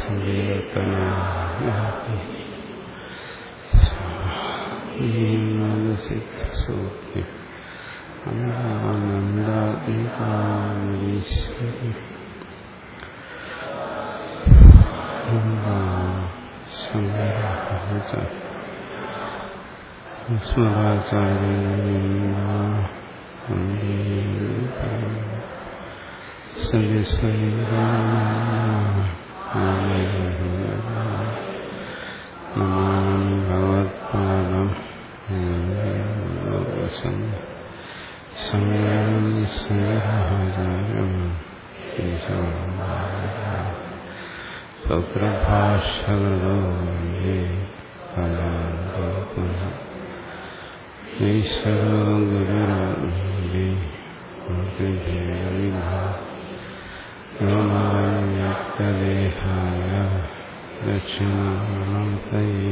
സൂക്ഷ്യം അനന്താത്മികാശ്വരി നമാമി ഭഗവത്പാദം സംഗം സ്നേഹാചാര്യം സ്വപ്രഭാഷകൃതോ ഈശ്വരോ ഗുരുരേ ോമായക്തദേഹായ ദക്ഷിണാമതയേ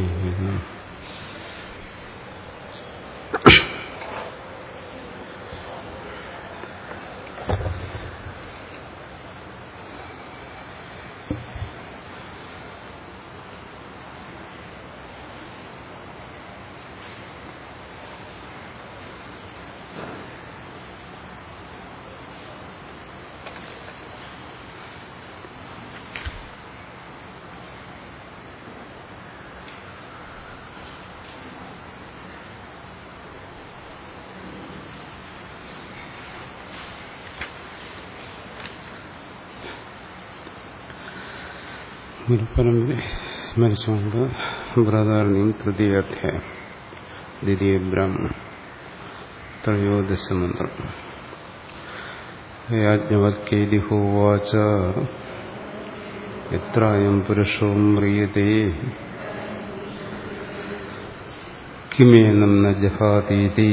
ഗുരുപരമ്പരെ സ്മരിച്ചുകൊണ്ട് ബൃഹദാരണ്യം തൃതീയാധ്യായം ദ്വിതീയ ബ്രാഹ്മണ ത്രയോദശമന്ത്രം യാജ്ഞവൽക്കേതി ഹോവാച എത്രായം പുരുഷോ മ്രിയത്തെ കിമേനം ന ജഹാതീതി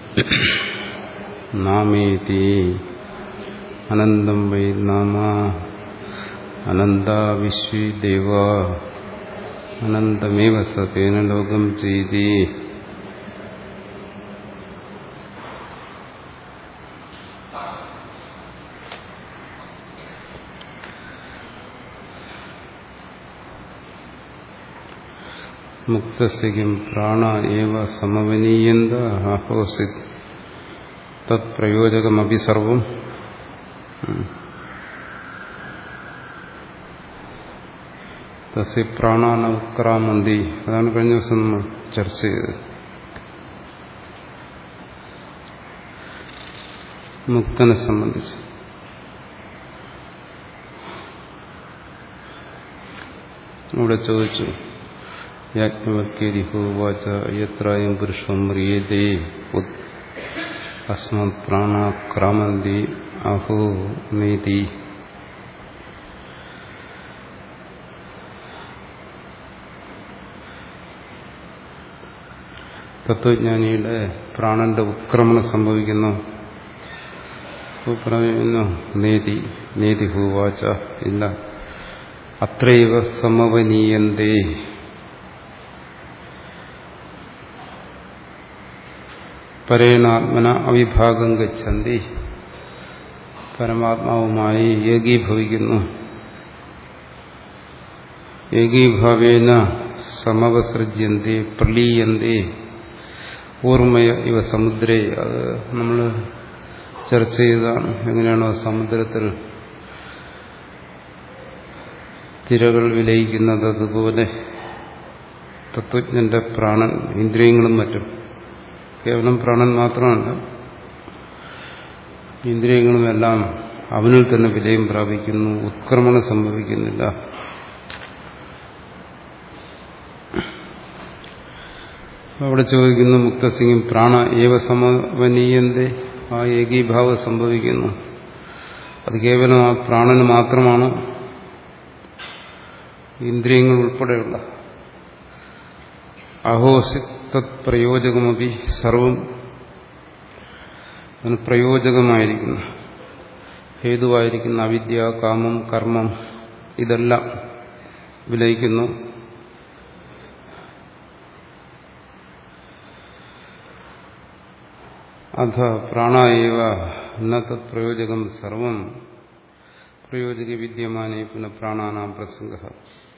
നാമേതി അനന്തം വൈ നാമ അനന്താ വിശ്വദേവ അനന്തമേവ സതേന ലോകം ചെയ്തി മുക്തസ്യം പ്രാണ ഏവ സമവനീയന്ത ആഹോസിത് തത് പ്രയോജകമപി സർവം തസ്യ പ്രാണാനക്രാമന്തി അതാണ് കഴിഞ്ഞ ദിവസം നമ്മൾ ചർച്ച ചെയ്തത് മുക്തനെ സംബന്ധിച്ച് ഇവിടെ ചോദിച്ചു യാജ്ഞവൽക്കേരി ഹോവാച യത്രായം പുരുഷം മ്രിയതേ അസ്മത് പ്രാണാക്രാമന്തി അഹോ നീതി തത്വജ്ഞാനിയുടെ പ്രാണന്റെ ഉത്ക്രമണം സംഭവിക്കുന്നു പറയുന്നു നേതി നേതി ഹൂവാച ഇല്ല അത്രൈവ സമവനീയന്തേ പരേണാത്മന അവിഭാഗം ഗച്ഛന്തി പരമാത്മാവുമായി ഏകീഭവിക്കുന്നു ഏകീഭാവേന സമവസൃജ്യന്തി പ്രലീയന്തി ഓർമ്മയ ഇവ സമുദ്രേ അത് നമ്മൾ ചർച്ച ചെയ്തതാണ് എങ്ങനെയാണോ സമുദ്രത്തിൽ തിരകൾ വിലയിക്കുന്നത് അതുപോലെ തത്വജ്ഞന്റെ പ്രാണൻ ഇന്ദ്രിയങ്ങളും മറ്റും കേവലം പ്രാണൻ മാത്രമല്ല ഇന്ദ്രിയങ്ങളുമെല്ലാം അവനിൽ തന്നെ വിലയം പ്രാപിക്കുന്നു ഉത്ക്രമണം സംഭവിക്കുന്നില്ല അവിടെ ചോദിക്കുന്നു മുക്തസിംഗും പ്രാണ ഏവ സമവനീയന്റെ ആ ഏകീഭാവം സംഭവിക്കുന്നു അത് കേവലം ആ പ്രാണന് മാത്രമാണ് ഇന്ദ്രിയങ്ങൾ ഉൾപ്പെടെയുള്ള അഹോസി തത് പ്രയോജകമപി സർവം അതിന് പ്രയോജകമായിരിക്കുന്നു ഹേതുവായിരിക്കുന്ന അവിദ്യ കാമം കർമ്മം ഇതെല്ലാം വിലയിക്കുന്നു അധ പ്രാണായവ ഇന്നത്തെ പ്രയോജകം സർവം പ്രയോജക വിദ്യമാനേ പുനഃ പ്രാണാനാം പ്രസംഗ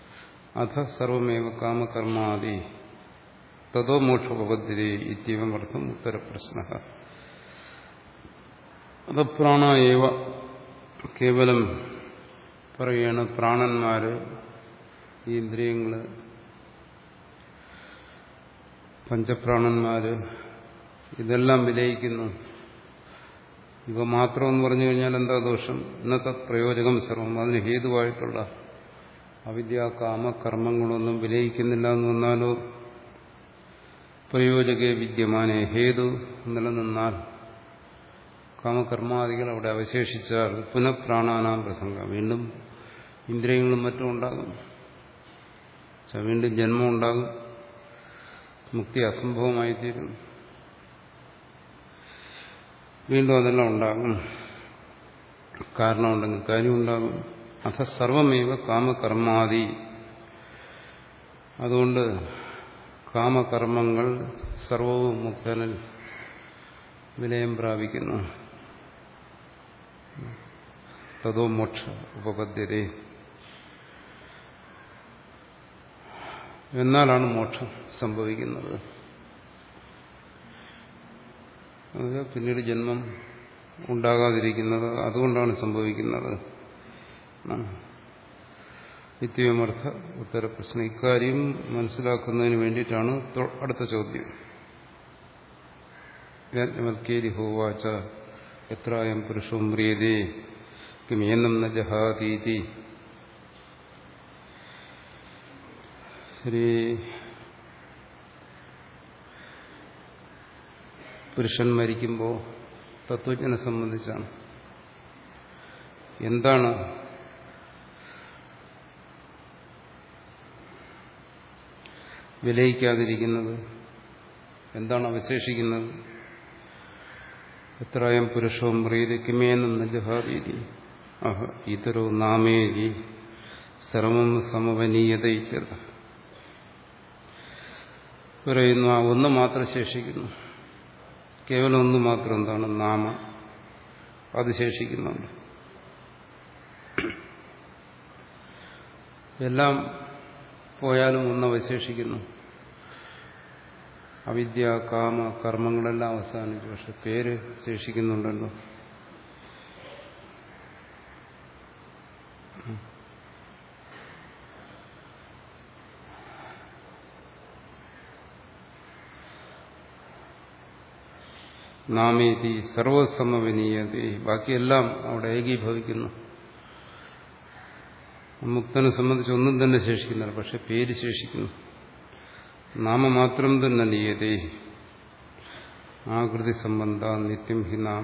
അധ സർവമേവ കാമകർമാദി തതോ മോക്ഷോപദ്ധ്യതേ ഇത്യവം അർത്ഥം ഉത്തരപ്രശ്ന അത് പ്രാണ ഏവ കേവലം പറയുകയാണ് പ്രാണന്മാര് ഈ ഇന്ദ്രിയങ്ങള് പഞ്ചപ്രാണന്മാര് ഇതെല്ലാം വിലയിക്കുന്നു ഇവ മാത്രമെന്ന് പറഞ്ഞു കഴിഞ്ഞാൽ എന്താ ദോഷം ഇന്നത്തെ പ്രയോജകം സർവം അതിന് ഹേതുവായിട്ടുള്ള അവിദ്യ കാമ കർമ്മങ്ങളൊന്നും വിലയിക്കുന്നില്ല എന്ന് വന്നാലോ പ്രയോജക വിദ്യമാനെ ഹേതു നിലനിന്നാൽ കാമകർമാദികൾ അവിടെ അവശേഷിച്ചാൽ പുനഃപ്രാണാനാം പ്രസംഗം വീണ്ടും ഇന്ദ്രിയങ്ങളും മറ്റും ഉണ്ടാകും വീണ്ടും ജന്മം ഉണ്ടാകും മുക്തി അസംഭവമായിത്തീരും വീണ്ടും അതെല്ലാം ഉണ്ടാകും കാരണമുണ്ടെങ്കിൽ കാര്യമുണ്ടാകും അഥ സർവമേവ കാമകർമാദി അതുകൊണ്ട് കാമകർമ്മങ്ങൾ സർവവും മുക്തനിൽ വിലയം പ്രാപിക്കുന്നു തതോ മോക്ഷ ഉപപദ്ധ്യത എന്നാലാണ് മോക്ഷം സംഭവിക്കുന്നത് പിന്നീട് ജന്മം ഉണ്ടാകാതിരിക്കുന്നത് അതുകൊണ്ടാണ് സംഭവിക്കുന്നത് നിത്യമർത്ഥ ഉത്തരപ്രശ്നം ഇക്കാര്യം മനസ്സിലാക്കുന്നതിന് വേണ്ടിയിട്ടാണ് അടുത്ത ചോദ്യം യാജ്ഞവൽക്കേരി ഹോവാച്ച എത്രായം പുരുഷവും മ്രിയതേ കിമേനം ന ജഹാതീതി ശരി പുരുഷൻ മരിക്കുമ്പോൾ തത്വജ്ഞനെ സംബന്ധിച്ചാണ് എന്താണ് വിലയിക്കാതിരിക്കുന്നത് എന്താണ് അവശേഷിക്കുന്നത് എത്രയം പുരുഷവും പ്രീതിക്കുമേനെന്ന് ജഹാദീതി അഹ ഇതരോ നാമേജി സർവം സമവനീയത ഇത്യത പറയുന്നു ആ ഒന്ന് മാത്രം ശേഷിക്കുന്നു കേവലം ഒന്ന് മാത്രം എന്താണ് നാമ അത് ശേഷിക്കുന്നുണ്ട് എല്ലാം പോയാലും ഒന്ന് അവശേഷിക്കുന്നു അവിദ്യ കാമ കർമ്മങ്ങളെല്ലാം അവസാനിച്ചു പക്ഷെ പേര് ശേഷിക്കുന്നുണ്ടല്ലോ നാമേതി സർവസമവനീയതി ബാക്കിയെല്ലാം അവിടെ ഏകീഭവിക്കുന്നു മുക്തനെ സംബന്ധിച്ച് ഒന്നും തന്നെ ശേഷിക്കുന്നില്ല പക്ഷെ പേര് ശേഷിക്കുന്നു നാമമാത്രം തന്നെ നീയതേ ആകൃതി സംബന്ധ നിത്യം ഹി നാമ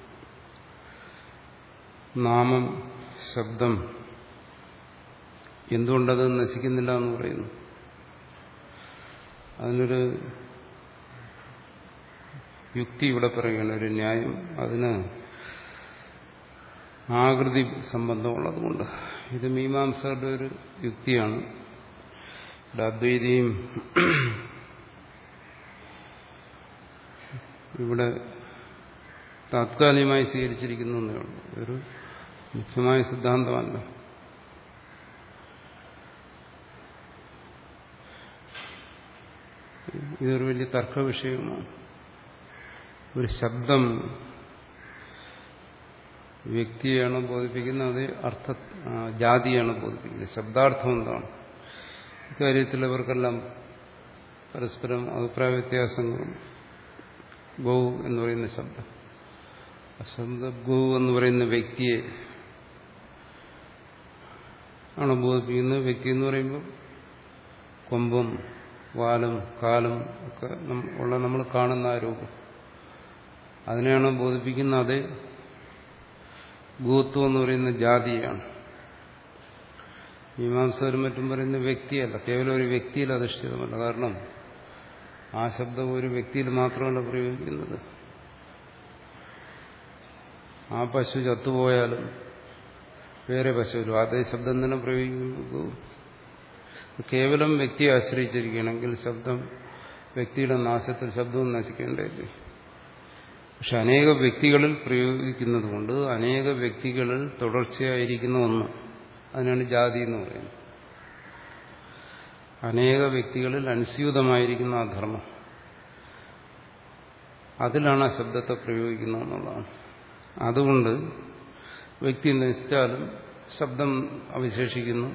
നാമം ശബ്ദം എന്തുകൊണ്ടത് നശിക്കുന്നില്ല എന്ന് പറയുന്നു അതിനൊരു യുക്തി ഇവിടെ പറയുകയാണ് ഒരു ന്യായം അതിന് ആകൃതി സംബന്ധമുള്ളതുകൊണ്ട് ഇത് മീമാംസകളുടെ ഒരു യുക്തിയാണ് ഇവിടെ അദ്വൈതിയും ഇവിടെ താത്കാലികമായി സ്വീകരിച്ചിരിക്കുന്നു എന്നേ ഉള്ളൂ ഒരു മുഖ്യമായ സിദ്ധാന്തമല്ല ഇതൊരു വലിയ തർക്ക വിഷയമാണ് ഒരു ശബ്ദം വ്യക്തിയാണ് ബോധിപ്പിക്കുന്നത് അത് അർത്ഥ ജാതിയാണ് ബോധിപ്പിക്കുന്നത് ശബ്ദാർത്ഥം എന്താണ് ഇക്കാര്യത്തിൽ ഇവർക്കെല്ലാം പരസ്പരം അഭിപ്രായ വ്യത്യാസങ്ങളും ഗൗ എന്ന് പറയുന്ന ശബ്ദം ശബ്ദ ഗൗ എന്ന് പറയുന്ന വ്യക്തിയെ ആണ് ബോധിപ്പിക്കുന്നത് വ്യക്തി എന്ന് പറയുമ്പോൾ കൊമ്പും വാലും കാലും ഒക്കെ ഉള്ള നമ്മൾ കാണുന്ന ആ രൂപം അതിനെയാണ് ബോധിപ്പിക്കുന്ന അതേ ഗോത്വം എന്ന് പറയുന്ന ജാതിയാണ് മീമാംസകരും മറ്റും പറയുന്ന വ്യക്തിയല്ല കേവലം ഒരു വ്യക്തിയിൽ അധിഷ്ഠിതമല്ല കാരണം ആ ശബ്ദം ഒരു വ്യക്തിയിൽ മാത്രമല്ല പ്രയോഗിക്കുന്നത് ആ പശു ചത്തുപോയാലും വേറെ പശുവിലും അതേ ശബ്ദം തന്നെ പ്രയോഗിക്കുന്നു കേവലം വ്യക്തിയെ ആശ്രയിച്ചിരിക്കുകയാണെങ്കിൽ ശബ്ദം വ്യക്തിയുടെ നാശത്തിൽ ശബ്ദവും നശിക്കേണ്ടതില്ലേ പക്ഷെ അനേക വ്യക്തികളിൽ പ്രയോഗിക്കുന്നത് കൊണ്ട് അനേക വ്യക്തികളിൽ തുടർച്ചയായിരിക്കുന്ന ഒന്ന് അതിനാണ് ജാതി എന്ന് പറയുന്നത് അനേക വ്യക്തികളിൽ അനുസ്യൂതമായിരിക്കുന്ന ആ ധർമ്മം അതിലാണ് ആ ശബ്ദത്തെ പ്രയോഗിക്കുന്നത് എന്നുള്ളതാണ് അതുകൊണ്ട് വ്യക്തി നശിച്ചാലും ശബ്ദം അവശേഷിക്കുന്നു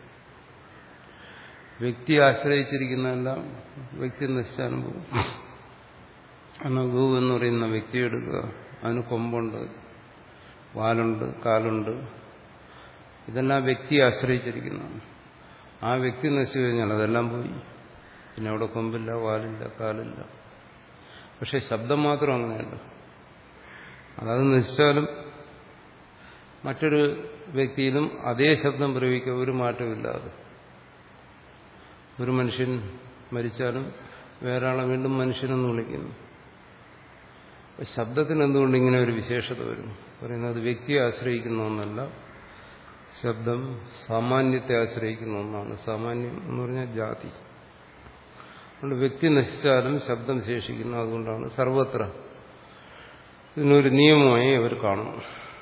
വ്യക്തി ആശ്രയിച്ചിരിക്കുന്നതെല്ലാം വ്യക്തി നശിച്ചാലും പോകും കാരണം ഗു എന്ന് പറയുന്ന വ്യക്തി എടുക്കുക അതിന് കൊമ്പുണ്ട് വാലുണ്ട് കാലുണ്ട് ഇതെല്ലാം വ്യക്തിയെ ആശ്രയിച്ചിരിക്കുന്നതാണ് ആ വ്യക്തി നശിച്ചു കഴിഞ്ഞാൽ അതെല്ലാം പോയി പിന്നെ അവിടെ കൊമ്പില്ല വാലില്ല കാലില്ല പക്ഷെ ശബ്ദം മാത്രം അങ്ങനെയല്ല അതത് നശിച്ചാലും മറ്റൊരു വ്യക്തിയിലും അതേ ശബ്ദം പ്രയോഗിക്കുക ഒരു മാറ്റമില്ലാതെ ഒരു മനുഷ്യൻ മരിച്ചാലും വേറെ ആളെ വീണ്ടും മനുഷ്യനെന്ന് വിളിക്കുന്നു ശബ്ദത്തിന് എന്തുകൊണ്ട് ഇങ്ങനെ ഒരു വിശേഷത വരും പറയുന്നത് വ്യക്തിയെ ആശ്രയിക്കുന്ന ഒന്നല്ല ശബ്ദം സാമാന്യത്തെ ആശ്രയിക്കുന്ന ഒന്നാണ് സാമാന്യം എന്ന് പറഞ്ഞാൽ ജാതി അതുകൊണ്ട് വ്യക്തി നശിച്ചാലും ശബ്ദം ശേഷിക്കുന്നു അതുകൊണ്ടാണ് സർവത്ര ഇതിനൊരു നിയമമായി അവർ കാണുന്നു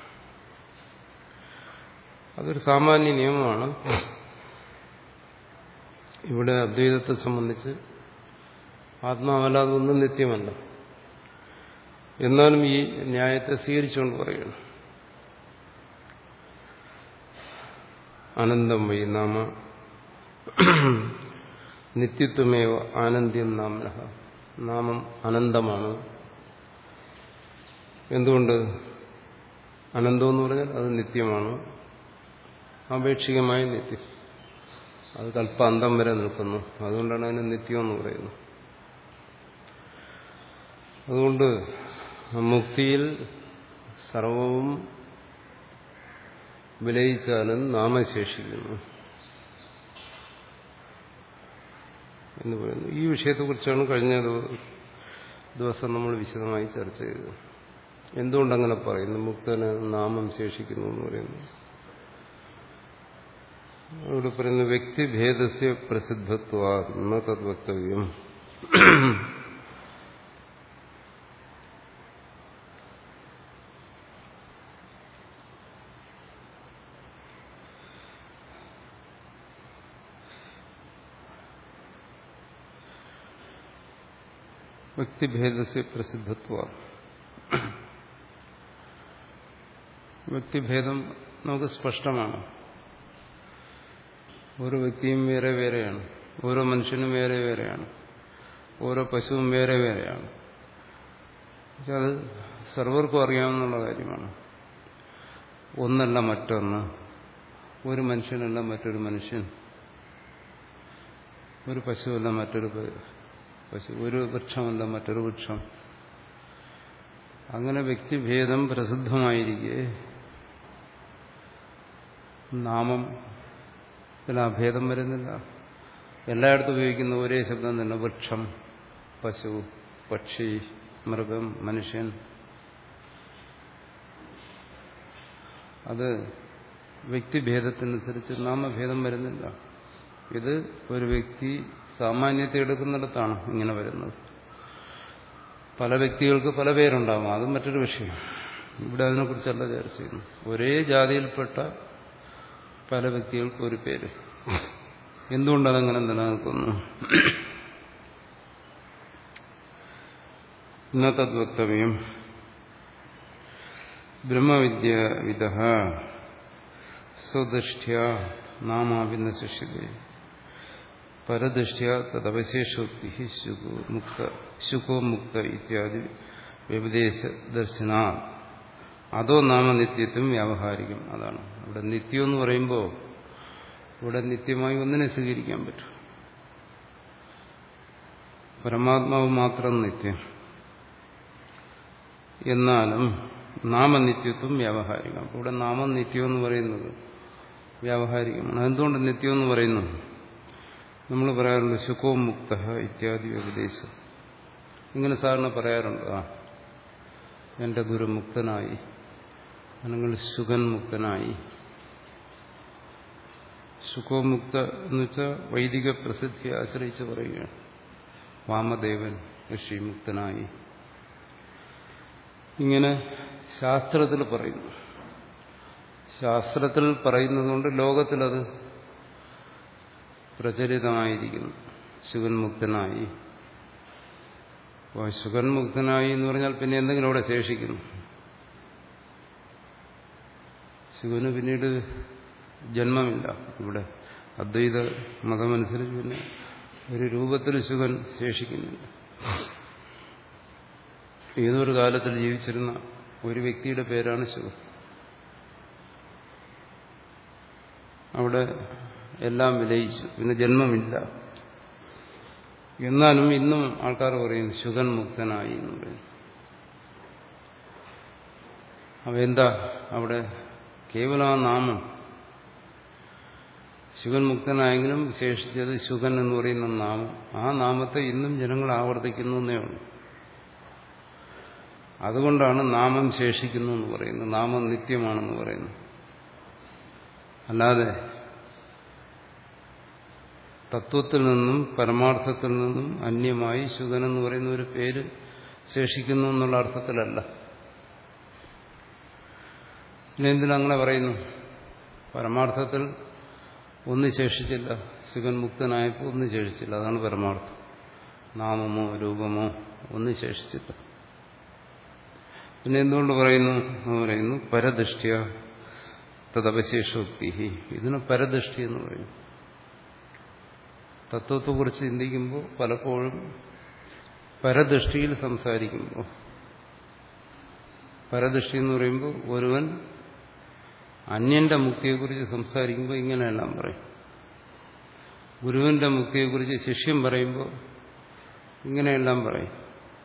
അതൊരു സാമാന്യ നിയമമാണ് ഇവിടെ അദ്വൈതത്തെ സംബന്ധിച്ച് ആത്മാവല്ലാതെ ഒന്നും നിത്യമല്ല എന്നാലും ഈ ന്യായത്തെ സ്വീകരിച്ചുകൊണ്ട് പറയുന്നു അനന്തം വൈ നാമ നിത്യത്വമേവ ആനന്ദ്യം നാമന നാമം അനന്തമാണ് എന്തുകൊണ്ട് അനന്തം എന്ന് പറഞ്ഞാൽ അത് നിത്യമാണ് ആപേക്ഷികമായ നിത്യം അത് കൽപ്പാന്തം വരെ നിൽക്കുന്നു അതുകൊണ്ടാണ് അതിന് നിത്യം എന്ന് പറയുന്നത് അതുകൊണ്ട് മുക്തിയിൽ സർവവും വിലയിച്ചാലും നാമശേഷിക്കുന്നു എന്ന് പറയുന്നു ഈ വിഷയത്തെക്കുറിച്ചാണ് കഴിഞ്ഞ ദിവസം നമ്മൾ വിശദമായി ചർച്ച ചെയ്തത് എന്തുകൊണ്ടങ്ങനെ പറയുന്നു മുക്തന് നാമം ശേഷിക്കുന്നു എന്ന് പറയുന്നു അവിടെ പറയുന്നു വ്യക്തിഭേദസ്യ പ്രസിദ്ധത്വ എന്ന തദ്വക്തവ്യം വ്യക്തിഭേദസ്യ പ്രസിദ്ധത്വ വ്യക്തിഭേദം നമുക്ക് സ്പഷ്ടമാണ് ഓരോ വ്യക്തിയും വേറെ വേറെയാണ് ഓരോ മനുഷ്യനും വേറെ വേറെയാണ് ഓരോ പശുവും വേറെ വേറെയാണ് പക്ഷെ അത് സർവർക്കും അറിയാവുന്ന കാര്യമാണ് ഒന്നല്ല മറ്റൊന്ന് ഒരു മനുഷ്യനല്ല മറ്റൊരു മനുഷ്യൻ ഒരു പശുവല്ല മറ്റൊരു പശു ഒരു വൃക്ഷമല്ല മറ്റൊരു വൃക്ഷം അങ്ങനെ വ്യക്തിഭേദം പ്രസിദ്ധമായിരിക്കെ നാമം ആ ഭേദം വരുന്നില്ല എല്ലായിടത്തും ഉപയോഗിക്കുന്ന ഒരേ ശബ്ദം തന്നെ വൃക്ഷം പശു പക്ഷി മൃഗം മനുഷ്യൻ അത് വ്യക്തിഭേദത്തിനനുസരിച്ച് നാമഭേദം വരുന്നില്ല ഇത് ഒരു വ്യക്തി സാമാന്യത്തെ എടുക്കുന്നിടത്താണ് ഇങ്ങനെ വരുന്നത് പല വ്യക്തികൾക്ക് പല പേരുണ്ടാകും അതും മറ്റൊരു വിഷയം ഇവിടെ അതിനെക്കുറിച്ചല്ല ചർച്ച ചെയ്യുന്നു ഒരേ ജാതിയിൽപ്പെട്ട പല വ്യക്തികൾക്ക് ഒരു പേര് എന്തുകൊണ്ടതങ്ങനെ നിലനിൽക്കുന്നു ഇന്നത്തെ വക്തവ്യം ബ്രഹ്മവിദ്യവിദ സ്വദൃഷ്ട്യ നാമാഭിന്നശിഷ്യത പരദൃഷ്ട്യ തദവശേഷോക്തി ശുകോ മുക്ത ശുകോ മുക്ത ഇത്യാദി വ്യപദേശ ദർശന അതോ നാമനിത്യത്വം വ്യാവഹാരികം അതാണ് ഇവിടെ നിത്യം എന്ന് പറയുമ്പോൾ ഇവിടെ നിത്യമായി ഒന്നിനെ സ്വീകരിക്കാൻ പറ്റും പരമാത്മാവ് മാത്രം നിത്യം എന്നാലും നാമനിത്യത്വം വ്യാവഹാരികം അപ്പോൾ ഇവിടെ നാമം നിത്യം എന്ന് പറയുന്നത് വ്യാവഹാരികമാണ് എന്തുകൊണ്ട് നിത്യം എന്ന് പറയുന്നു നമ്മൾ പറയാറുണ്ട് ശുഖവും മുക്ത ഇത്യാദി ഉപദേശം ഇങ്ങനെ സാറിന് പറയാറുണ്ട് ആ എൻ്റെ ഗുരു മുക്തനായി അല്ലെങ്കിൽ ശുഖൻ മുക്തനായി സുഖോമുക്ത എന്ന് വെച്ചാൽ വൈദിക പ്രസിദ്ധിയെ ആശ്രയിച്ച് പറയുകയാണ് വാമദേവൻ ഋഷി മുക്തനായി ഇങ്ങനെ ശാസ്ത്രത്തിൽ പറയുന്നു ശാസ്ത്രത്തിൽ പറയുന്നതുകൊണ്ട് ലോകത്തിലത് പ്രചരിതമായിരിക്കുന്നു ശുഗൻ മുക്തനായി അപ്പോൾ ശുഗൻ മുക്തനായി എന്ന് പറഞ്ഞാൽ പിന്നെ എന്തെങ്കിലും അവിടെ ശേഷിക്കുന്നു ശിവന് പിന്നീട് ജന്മമില്ല ഇവിടെ അദ്വൈത മതമനുസരിച്ച് പിന്നെ ഒരു രൂപത്തിൽ ശിവൻ ശേഷിക്കുന്നില്ല ഏതൊരു കാലത്തിൽ ജീവിച്ചിരുന്ന ഒരു വ്യക്തിയുടെ പേരാണ് ശിവൻ അവിടെ എല്ലാം വിലയിച്ചു പിന്നെ ജന്മമില്ല എന്നാലും ഇന്നും ആൾക്കാർ പറയുന്നു ശുഗൻ മുക്തനായി എന്ന് പറയുന്നു അവ എന്താ അവിടെ കേവലം ആ നാമം ശുഗൻ മുക്തനായെങ്കിലും ശേഷിച്ചത് ശുഗൻ എന്ന് പറയുന്ന നാമം ആ നാമത്തെ ഇന്നും ജനങ്ങൾ ആവർത്തിക്കുന്നു എന്നേ ഉള്ളൂ അതുകൊണ്ടാണ് നാമം ശേഷിക്കുന്നു എന്ന് പറയുന്നത് നാമം നിത്യമാണെന്ന് പറയുന്നു അല്ലാതെ തത്വത്തിൽ നിന്നും പരമാർത്ഥത്തിൽ നിന്നും അന്യമായി ശുഗൻ എന്ന് പറയുന്ന ഒരു പേര് ശേഷിക്കുന്നു എന്നുള്ള അർത്ഥത്തിലല്ല പിന്നെ എന്തിനങ്ങനെ പറയുന്നു പരമാർത്ഥത്തിൽ ഒന്നും ശേഷിച്ചില്ല ശിവൻ മുക്തനായപ്പോൾ ഒന്നും ശേഷിച്ചില്ല അതാണ് പരമാർത്ഥം നാമമോ രൂപമോ ഒന്നും ശേഷിച്ചില്ല പിന്നെ എന്തുകൊണ്ട് പറയുന്നു എന്ന് പറയുന്നു പരദൃഷ്ടിയ തദവശേഷോക്തി ഇതിന് പരദൃഷ്ടി എന്ന് പറയുന്നു തത്വത്തെക്കുറിച്ച് ചിന്തിക്കുമ്പോൾ പലപ്പോഴും പരദൃഷ്ടിയിൽ സംസാരിക്കുമ്പോൾ പരദൃഷ്ടി എന്ന് പറയുമ്പോൾ ഒരുവൻ അന്യന്റെ മുക്തിയെക്കുറിച്ച് സംസാരിക്കുമ്പോൾ ഇങ്ങനെയെല്ലാം പറയും ഗുരുവിന്റെ മുക്തിയെക്കുറിച്ച് ശിഷ്യം പറയുമ്പോൾ ഇങ്ങനെയെല്ലാം പറയും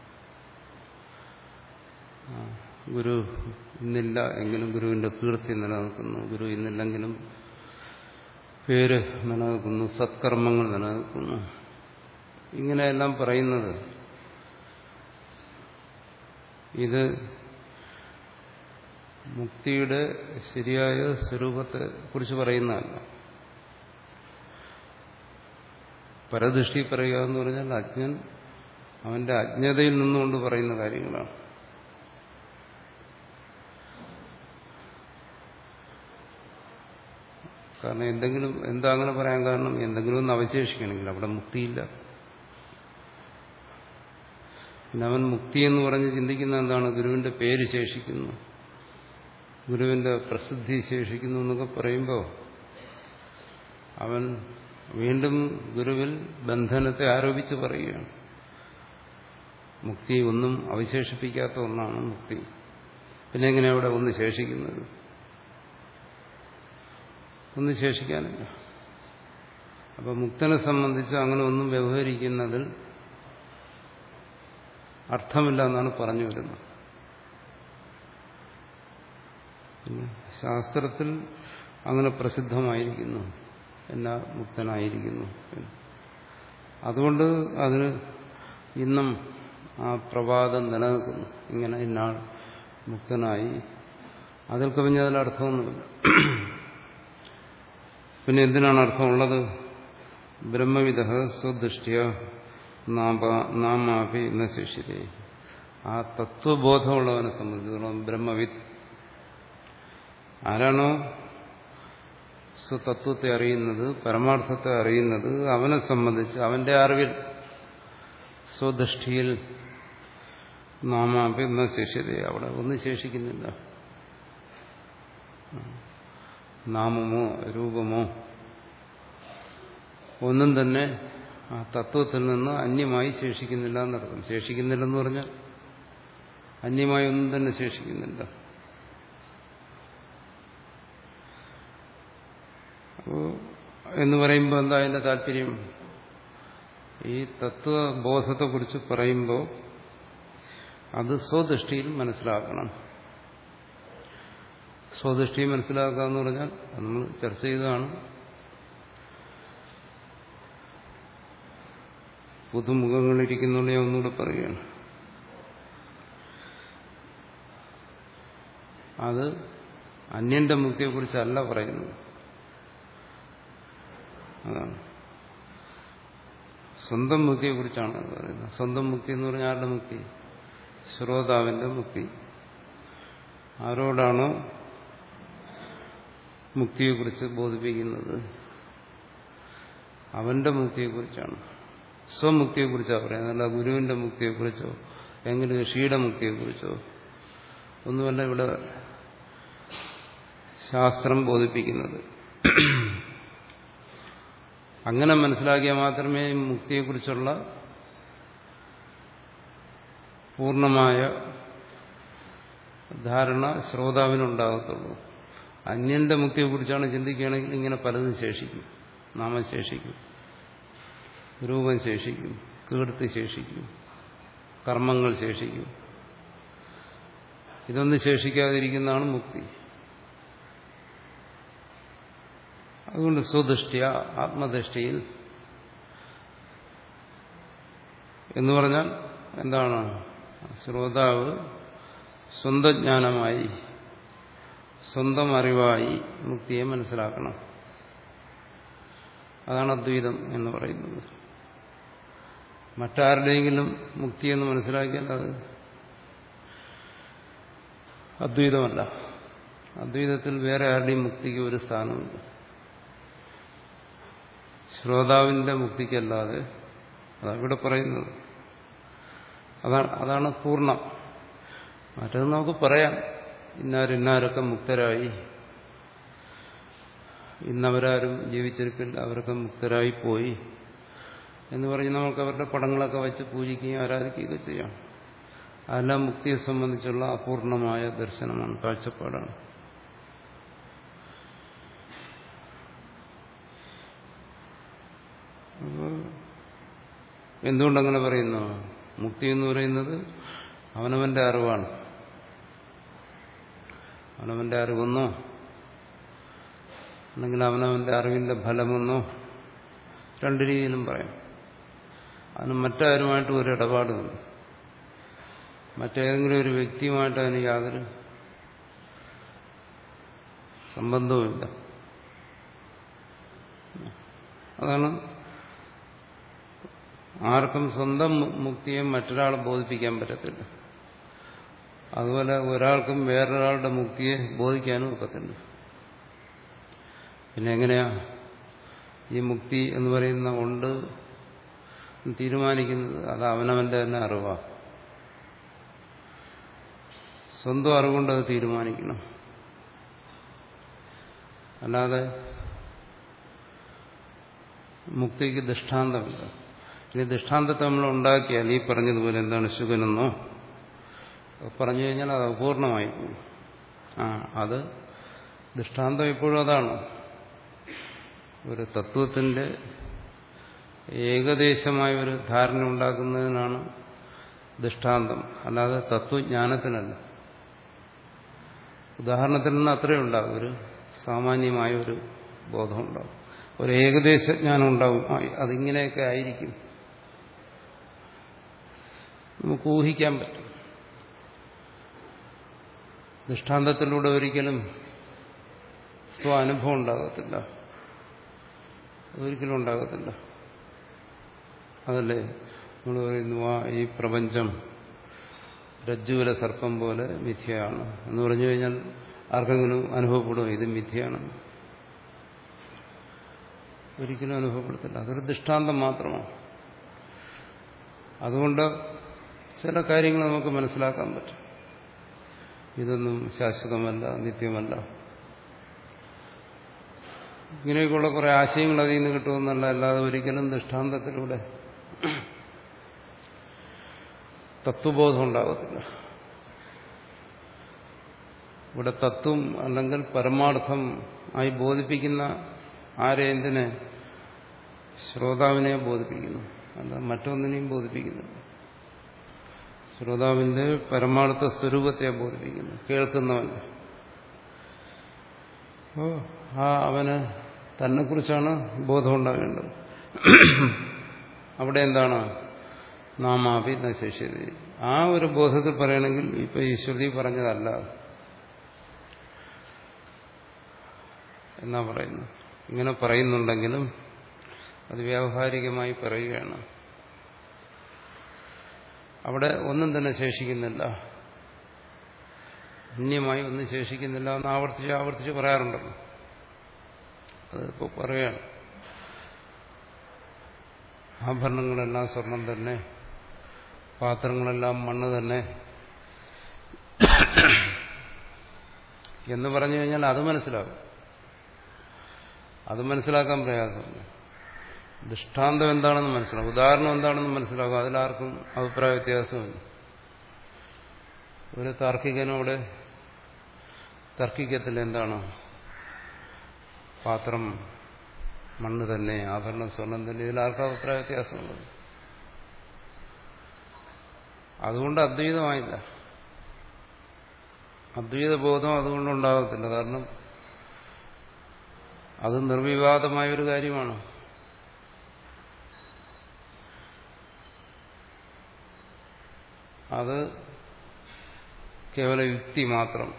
ഗുരു ഇന്നില്ല എങ്കിലും ഗുരുവിന്റെ കീർത്തി നിലനിൽക്കുന്നു ഗുരു ഇന്നില്ലെങ്കിലും പേര് നിലനിൽക്കുന്നു സത്കർമ്മങ്ങൾ നിലനിൽക്കുന്നു ഇങ്ങനെയെല്ലാം പറയുന്നത് ഇത് മുക്തിയുടെ ശരിയായ സ്വരൂപത്തെ കുറിച്ച് പറയുന്നതല്ല പരദൃഷ്ടി പറയുക എന്ന് പറഞ്ഞാൽ അജ്ഞൻ അവന്റെ അജ്ഞതയിൽ നിന്നുകൊണ്ട് പറയുന്ന കാര്യങ്ങളാണ് കാരണം എന്തെങ്കിലും എന്താ അങ്ങനെ പറയാൻ കാരണം എന്തെങ്കിലും ഒന്ന് അവശേഷിക്കണമെങ്കിൽ അവിടെ മുക്തിയില്ല പിന്നെ അവൻ മുക്തി എന്ന് പറഞ്ഞ് ചിന്തിക്കുന്ന എന്താണ് ഗുരുവിന്റെ പേര് ശേഷിക്കുന്നു ഗുരുവിന്റെ പ്രസിദ്ധി ശേഷിക്കുന്നു എന്നൊക്കെ പറയുമ്പോൾ അവൻ വീണ്ടും ഗുരുവിൽ ബന്ധനത്തെ ആരോപിച്ച് പറയുകയാണ് മുക്തി ഒന്നും അവശേഷിപ്പിക്കാത്ത ഒന്നാണ് മുക്തി പിന്നെ എങ്ങനെ അവിടെ ഒന്ന് ശേഷിക്കുന്നത് ഒന്നും ശേഷിക്കാനില്ല അപ്പൊ മുക്തനെ സംബന്ധിച്ച് അങ്ങനെ ഒന്നും വ്യവഹരിക്കുന്നതിൽ അർത്ഥമില്ല എന്നാണ് പറഞ്ഞു വരുന്നത് ശാസ്ത്രത്തിൽ അങ്ങനെ പ്രസിദ്ധമായിരിക്കുന്നു എന്നാ മുക്തനായിരിക്കുന്നു അതുകൊണ്ട് അതിന് ഇന്നും ആ പ്രവാദം നിലനിൽക്കുന്നു ഇങ്ങനെ ഇന്നാൾ മുക്തനായി അതിൽ കവിഞ്ഞ അതിൽ അർത്ഥമൊന്നുമില്ല പിന്നെ എന്തിനാണ് അർത്ഥമുള്ളത് ബ്രഹ്മവിധ സ്വദൃഷ്ടിയ നാമാഭി എന്ന ശിഷ്യരെ ആ തത്വബോധമുള്ളവനെ സംബന്ധിച്ചിടത്തോളം ബ്രഹ്മവിദ് ആരാണോ സ്വതത്വത്തെ അറിയുന്നത് പരമാർത്ഥത്തെ അറിയുന്നത് അവനെ സംബന്ധിച്ച് അവന്റെ അറിവിൽ സ്വദൃഷ്ടിയിൽ നാമാഭി എന്ന ശിഷ്യത അവിടെ ഒന്നും ശേഷിക്കുന്നില്ല നാമമോ രൂപമോ ഒന്നും തന്നെ ആ തത്വത്തിൽ നിന്ന് അന്യമായി ശേഷിക്കുന്നില്ല എന്നർത്ഥം ശേഷിക്കുന്നില്ലെന്ന് പറഞ്ഞാൽ അന്യമായി ഒന്നും തന്നെ ശേഷിക്കുന്നില്ല എന്ന് പറയുമ്പോൾ എന്താ അതിന്റെ താല്പര്യം ഈ തത്വബോധത്തെക്കുറിച്ച് പറയുമ്പോൾ അത് സ്വദൃഷ്ടിയിൽ മനസ്സിലാക്കണം സ്വദൃഷ്ടി മനസ്സിലാക്കുക എന്ന് പറഞ്ഞാൽ നമ്മൾ ചർച്ച ചെയ്തതാണ് പുതുമുഖങ്ങളിരിക്കുന്നുള്ള ഞാൻ ഒന്നുകൂടെ പറയുകയാണ് അത് അന്യന്റെ മുക്തിയെക്കുറിച്ചല്ല പറയുന്നത് അതാണ് സ്വന്തം മുക്തിയെക്കുറിച്ചാണ് പറയുന്നത് സ്വന്തം മുക്തി എന്ന് പറഞ്ഞാൽ ആരുടെ മുക്തി ശ്രോതാവിന്റെ മുക്തി ആരോടാണോ മുക്തിയെക്കുറിച്ച് ബോധിപ്പിക്കുന്നത് അവന്റെ മുക്തിയെക്കുറിച്ചാണ് സ്വമുക്തിയെക്കുറിച്ചാണ് പറയുന്നത് അല്ല ഗുരുവിന്റെ മുക്തിയെക്കുറിച്ചോ എങ്ങനെ ഋഷിയുടെ മുക്തിയെക്കുറിച്ചോ ഒന്നുമല്ല ഇവിടെ ശാസ്ത്രം ബോധിപ്പിക്കുന്നത് അങ്ങനെ മനസ്സിലാക്കിയാൽ മാത്രമേ മുക്തിയെക്കുറിച്ചുള്ള പൂർണ്ണമായ ധാരണ ശ്രോതാവിനുണ്ടാകത്തുള്ളൂ അന്യന്റെ മുക്തിയെക്കുറിച്ചാണ് ചിന്തിക്കുകയാണെങ്കിൽ ഇങ്ങനെ പലതും ശേഷിക്കും നാമം ശേഷിക്കും രൂപം ശേഷിക്കും കീർത്തി ശേഷിക്കും കർമ്മങ്ങൾ ശേഷിക്കും ഇതൊന്നും ശേഷിക്കാതിരിക്കുന്നതാണ് മുക്തി അതുകൊണ്ട് സ്വദൃഷ്ടിയ ആത്മദൃഷ്ടിയിൽ എന്ന് പറഞ്ഞാൽ എന്താണ് ശ്രോതാവ് സ്വന്തം ജ്ഞാനമായി സ്വന്തം അറിവായി മുക്തിയെ മനസ്സിലാക്കണം അതാണ് അദ്വൈതം എന്ന് പറയുന്നത് മറ്റാരുടെയെങ്കിലും മുക്തിയെന്ന് മനസ്സിലാക്കിയാൽ അത് അദ്വൈതമല്ല അദ്വൈതത്തിൽ വേറെ ആരുടെയും മുക്തിക്ക് ഒരു സ്ഥാനമില്ല ശ്രോതാവിന്റെ മുക്തിക്കല്ലാതെ അതാണ് ഇവിടെ പറയുന്നത് അതാണ് അതാണ് പൂർണ്ണം മറ്റത് നമുക്ക് പറയാം ഇന്നാരിന്നാരൊക്കെ മുക്തരായി ഇന്നവരാരും ജീവിച്ചിരിപ്പില്ല അവരൊക്കെ മുക്തരായി പോയി എന്ന് പറഞ്ഞ് നമുക്ക് അവരുടെ പടങ്ങളൊക്കെ വെച്ച് പൂജിക്കുകയും ആരാധിക്കുകയൊക്കെ ചെയ്യാം അതെല്ലാം മുക്തിയെ സംബന്ധിച്ചുള്ള അപൂർണമായ ദർശനമാണ് കാഴ്ചപ്പാടാണ് എന്തുകൊണ്ടങ്ങനെ പറയുന്നു മുക്തി എന്ന് പറയുന്നത് അവനവന്റെ അറിവാണ് അവനവന്റെ അറിവെന്നോ അല്ലെങ്കിൽ അവനവന്റെ അറിവിന്റെ ഫലമെന്നോ രണ്ട് രീതിയിലും പറയാം അതിന് മറ്റാരുമായിട്ട് ഒരു ഇടപാടുമില്ല മറ്റേതെങ്കിലും ഒരു വ്യക്തിയുമായിട്ട് അതിന് യാതൊരു സംബന്ധവുമില്ല അതാണ് ആർക്കും സ്വന്തം മുക്തിയെ മറ്റൊരാളെ ബോധിപ്പിക്കാൻ പറ്റത്തില്ല അതുപോലെ ഒരാൾക്കും വേറൊരാളുടെ മുക്തിയെ ബോധിക്കാനും ഒക്കത്തില്ല പിന്നെ എങ്ങനെയാ ഈ മുക്തി എന്ന് പറയുന്ന കൊണ്ട് തീരുമാനിക്കുന്നത് അത് അവനവന്റെ തന്നെ അറിവാണ് സ്വന്തം അറിവുകൊണ്ട് അത് തീരുമാനിക്കണം അല്ലാതെ മുക്തിക്ക് ദൃഷ്ടാന്തമില്ല ഇനി ദൃഷ്ടാന്തത്തെ നമ്മൾ ഉണ്ടാക്കിയാൽ ഈ പറഞ്ഞതുപോലെ എന്താണ് ശുഗനെന്നോ പറഞ്ഞു കഴിഞ്ഞാൽ അത് അപൂർണമായി പോകും ആ അത് ദൃഷ്ടാന്തം എപ്പോഴും അതാണ് ഒരു തത്വത്തിന്റെ ഏകദേശമായ ഒരു ധാരണ ഉണ്ടാക്കുന്നതിനാണ് ദൃഷ്ടാന്തം അല്ലാതെ തത്വജ്ഞാനത്തിനല്ല ഉദാഹരണത്തിൽ നിന്ന് അത്രയും ഉണ്ടാകും ഒരു സാമാന്യമായ ഒരു ബോധം ഉണ്ടാകും ഒരു ഏകദേശ ജ്ഞാനം ഉണ്ടാകും അതിങ്ങനെയൊക്കെ ആയിരിക്കും നമുക്ക് ഊഹിക്കാൻ പറ്റും ദൃഷ്ടാന്തത്തിലൂടെ ഒരിക്കലും സ്വ അനുഭവം ഉണ്ടാകത്തില്ല ഒരിക്കലും ഉണ്ടാകത്തില്ല അതല്ലേ നമ്മൾ പറയുന്നു ആ ഈ പ്രപഞ്ചം രജ്ജുവിലെ സർപ്പം പോലെ മിഥ്യയാണ് എന്ന് പറഞ്ഞു കഴിഞ്ഞാൽ ആർക്കെങ്കിലും അനുഭവപ്പെടും ഇത് മിഥ്യയാണ് ഒരിക്കലും അനുഭവപ്പെടത്തില്ല അതൊരു ദൃഷ്ടാന്തം മാത്രമാണ് അതുകൊണ്ട് ചില കാര്യങ്ങൾ നമുക്ക് മനസ്സിലാക്കാൻ പറ്റും ഇതൊന്നും ശാശ്വതമല്ല നിത്യമല്ല ഇങ്ങനെയൊക്കെയുള്ള കുറെ ആശയങ്ങൾ അതിൽ നിന്ന് കിട്ടുമെന്നല്ല അല്ലാതെ ഒരിക്കലും ദൃഷ്ടാന്തത്തിലൂടെ തത്വബോധം ഉണ്ടാകത്തില്ല ഇവിടെ തത്വം അല്ലെങ്കിൽ പരമാർത്ഥം ആയി ബോധിപ്പിക്കുന്ന ആരെ എന്തിനെ ശ്രോതാവിനെ ബോധിപ്പിക്കുന്നു അല്ല മറ്റൊന്നിനെയും ബോധിപ്പിക്കുന്നു ശ്രോതാവിന്റെ പരമാർത്ഥ സ്വരൂപത്തെ ബോധിപ്പിക്കുന്നു കേൾക്കുന്നവൻ ഓ ആ അവന് തന്നെക്കുറിച്ചാണ് ബോധം ഉണ്ടാകേണ്ടത് അവിടെ എന്താണ് നാമാപി നശേഷിയത് ആ ഒരു ബോധത്തിൽ പറയണമെങ്കിൽ ഇപ്പൊ ഈ ശ്രുതി പറഞ്ഞതല്ല എന്നാ പറയുന്നു ഇങ്ങനെ പറയുന്നുണ്ടെങ്കിലും അത് വ്യാവഹാരികമായി പറയുകയാണ് അവിടെ ഒന്നും തന്നെ ശേഷിക്കുന്നില്ല അന്യമായി ഒന്നും ശേഷിക്കുന്നില്ല എന്ന് ആവർത്തിച്ച് ആവർത്തിച്ച് പറയാറുണ്ടല്ലോ അതിപ്പോൾ പറയാണ് ആഭരണങ്ങളെല്ലാം സ്വർണം തന്നെ പാത്രങ്ങളെല്ലാം മണ്ണ് തന്നെ എന്ന് പറഞ്ഞു കഴിഞ്ഞാൽ അത് മനസ്സിലാകും അത് മനസ്സിലാക്കാൻ പ്രയാസമില്ല ദൃഷ്ടാന്തം എന്താണെന്ന് മനസ്സിലാകും ഉദാഹരണം എന്താണെന്ന് മനസ്സിലാകും അതിലാർക്കും അഭിപ്രായ വ്യത്യാസമില്ല ഒരു താർക്കികനോട് തർക്കിക്കത്തിൽ എന്താണ് പാത്രം മണ്ണ് തന്നെ ആഭരണം സ്വർണം തന്നെ ഇതിലാർക്കും അഭിപ്രായ വ്യത്യാസമുള്ളത് അതുകൊണ്ട് അദ്വൈതമായില്ല അദ്വൈത ബോധം അതുകൊണ്ടുണ്ടാകത്തില്ല കാരണം അത് നിർവിവാദമായ ഒരു കാര്യമാണ് അത് കേവല യുക്തി മാത്രം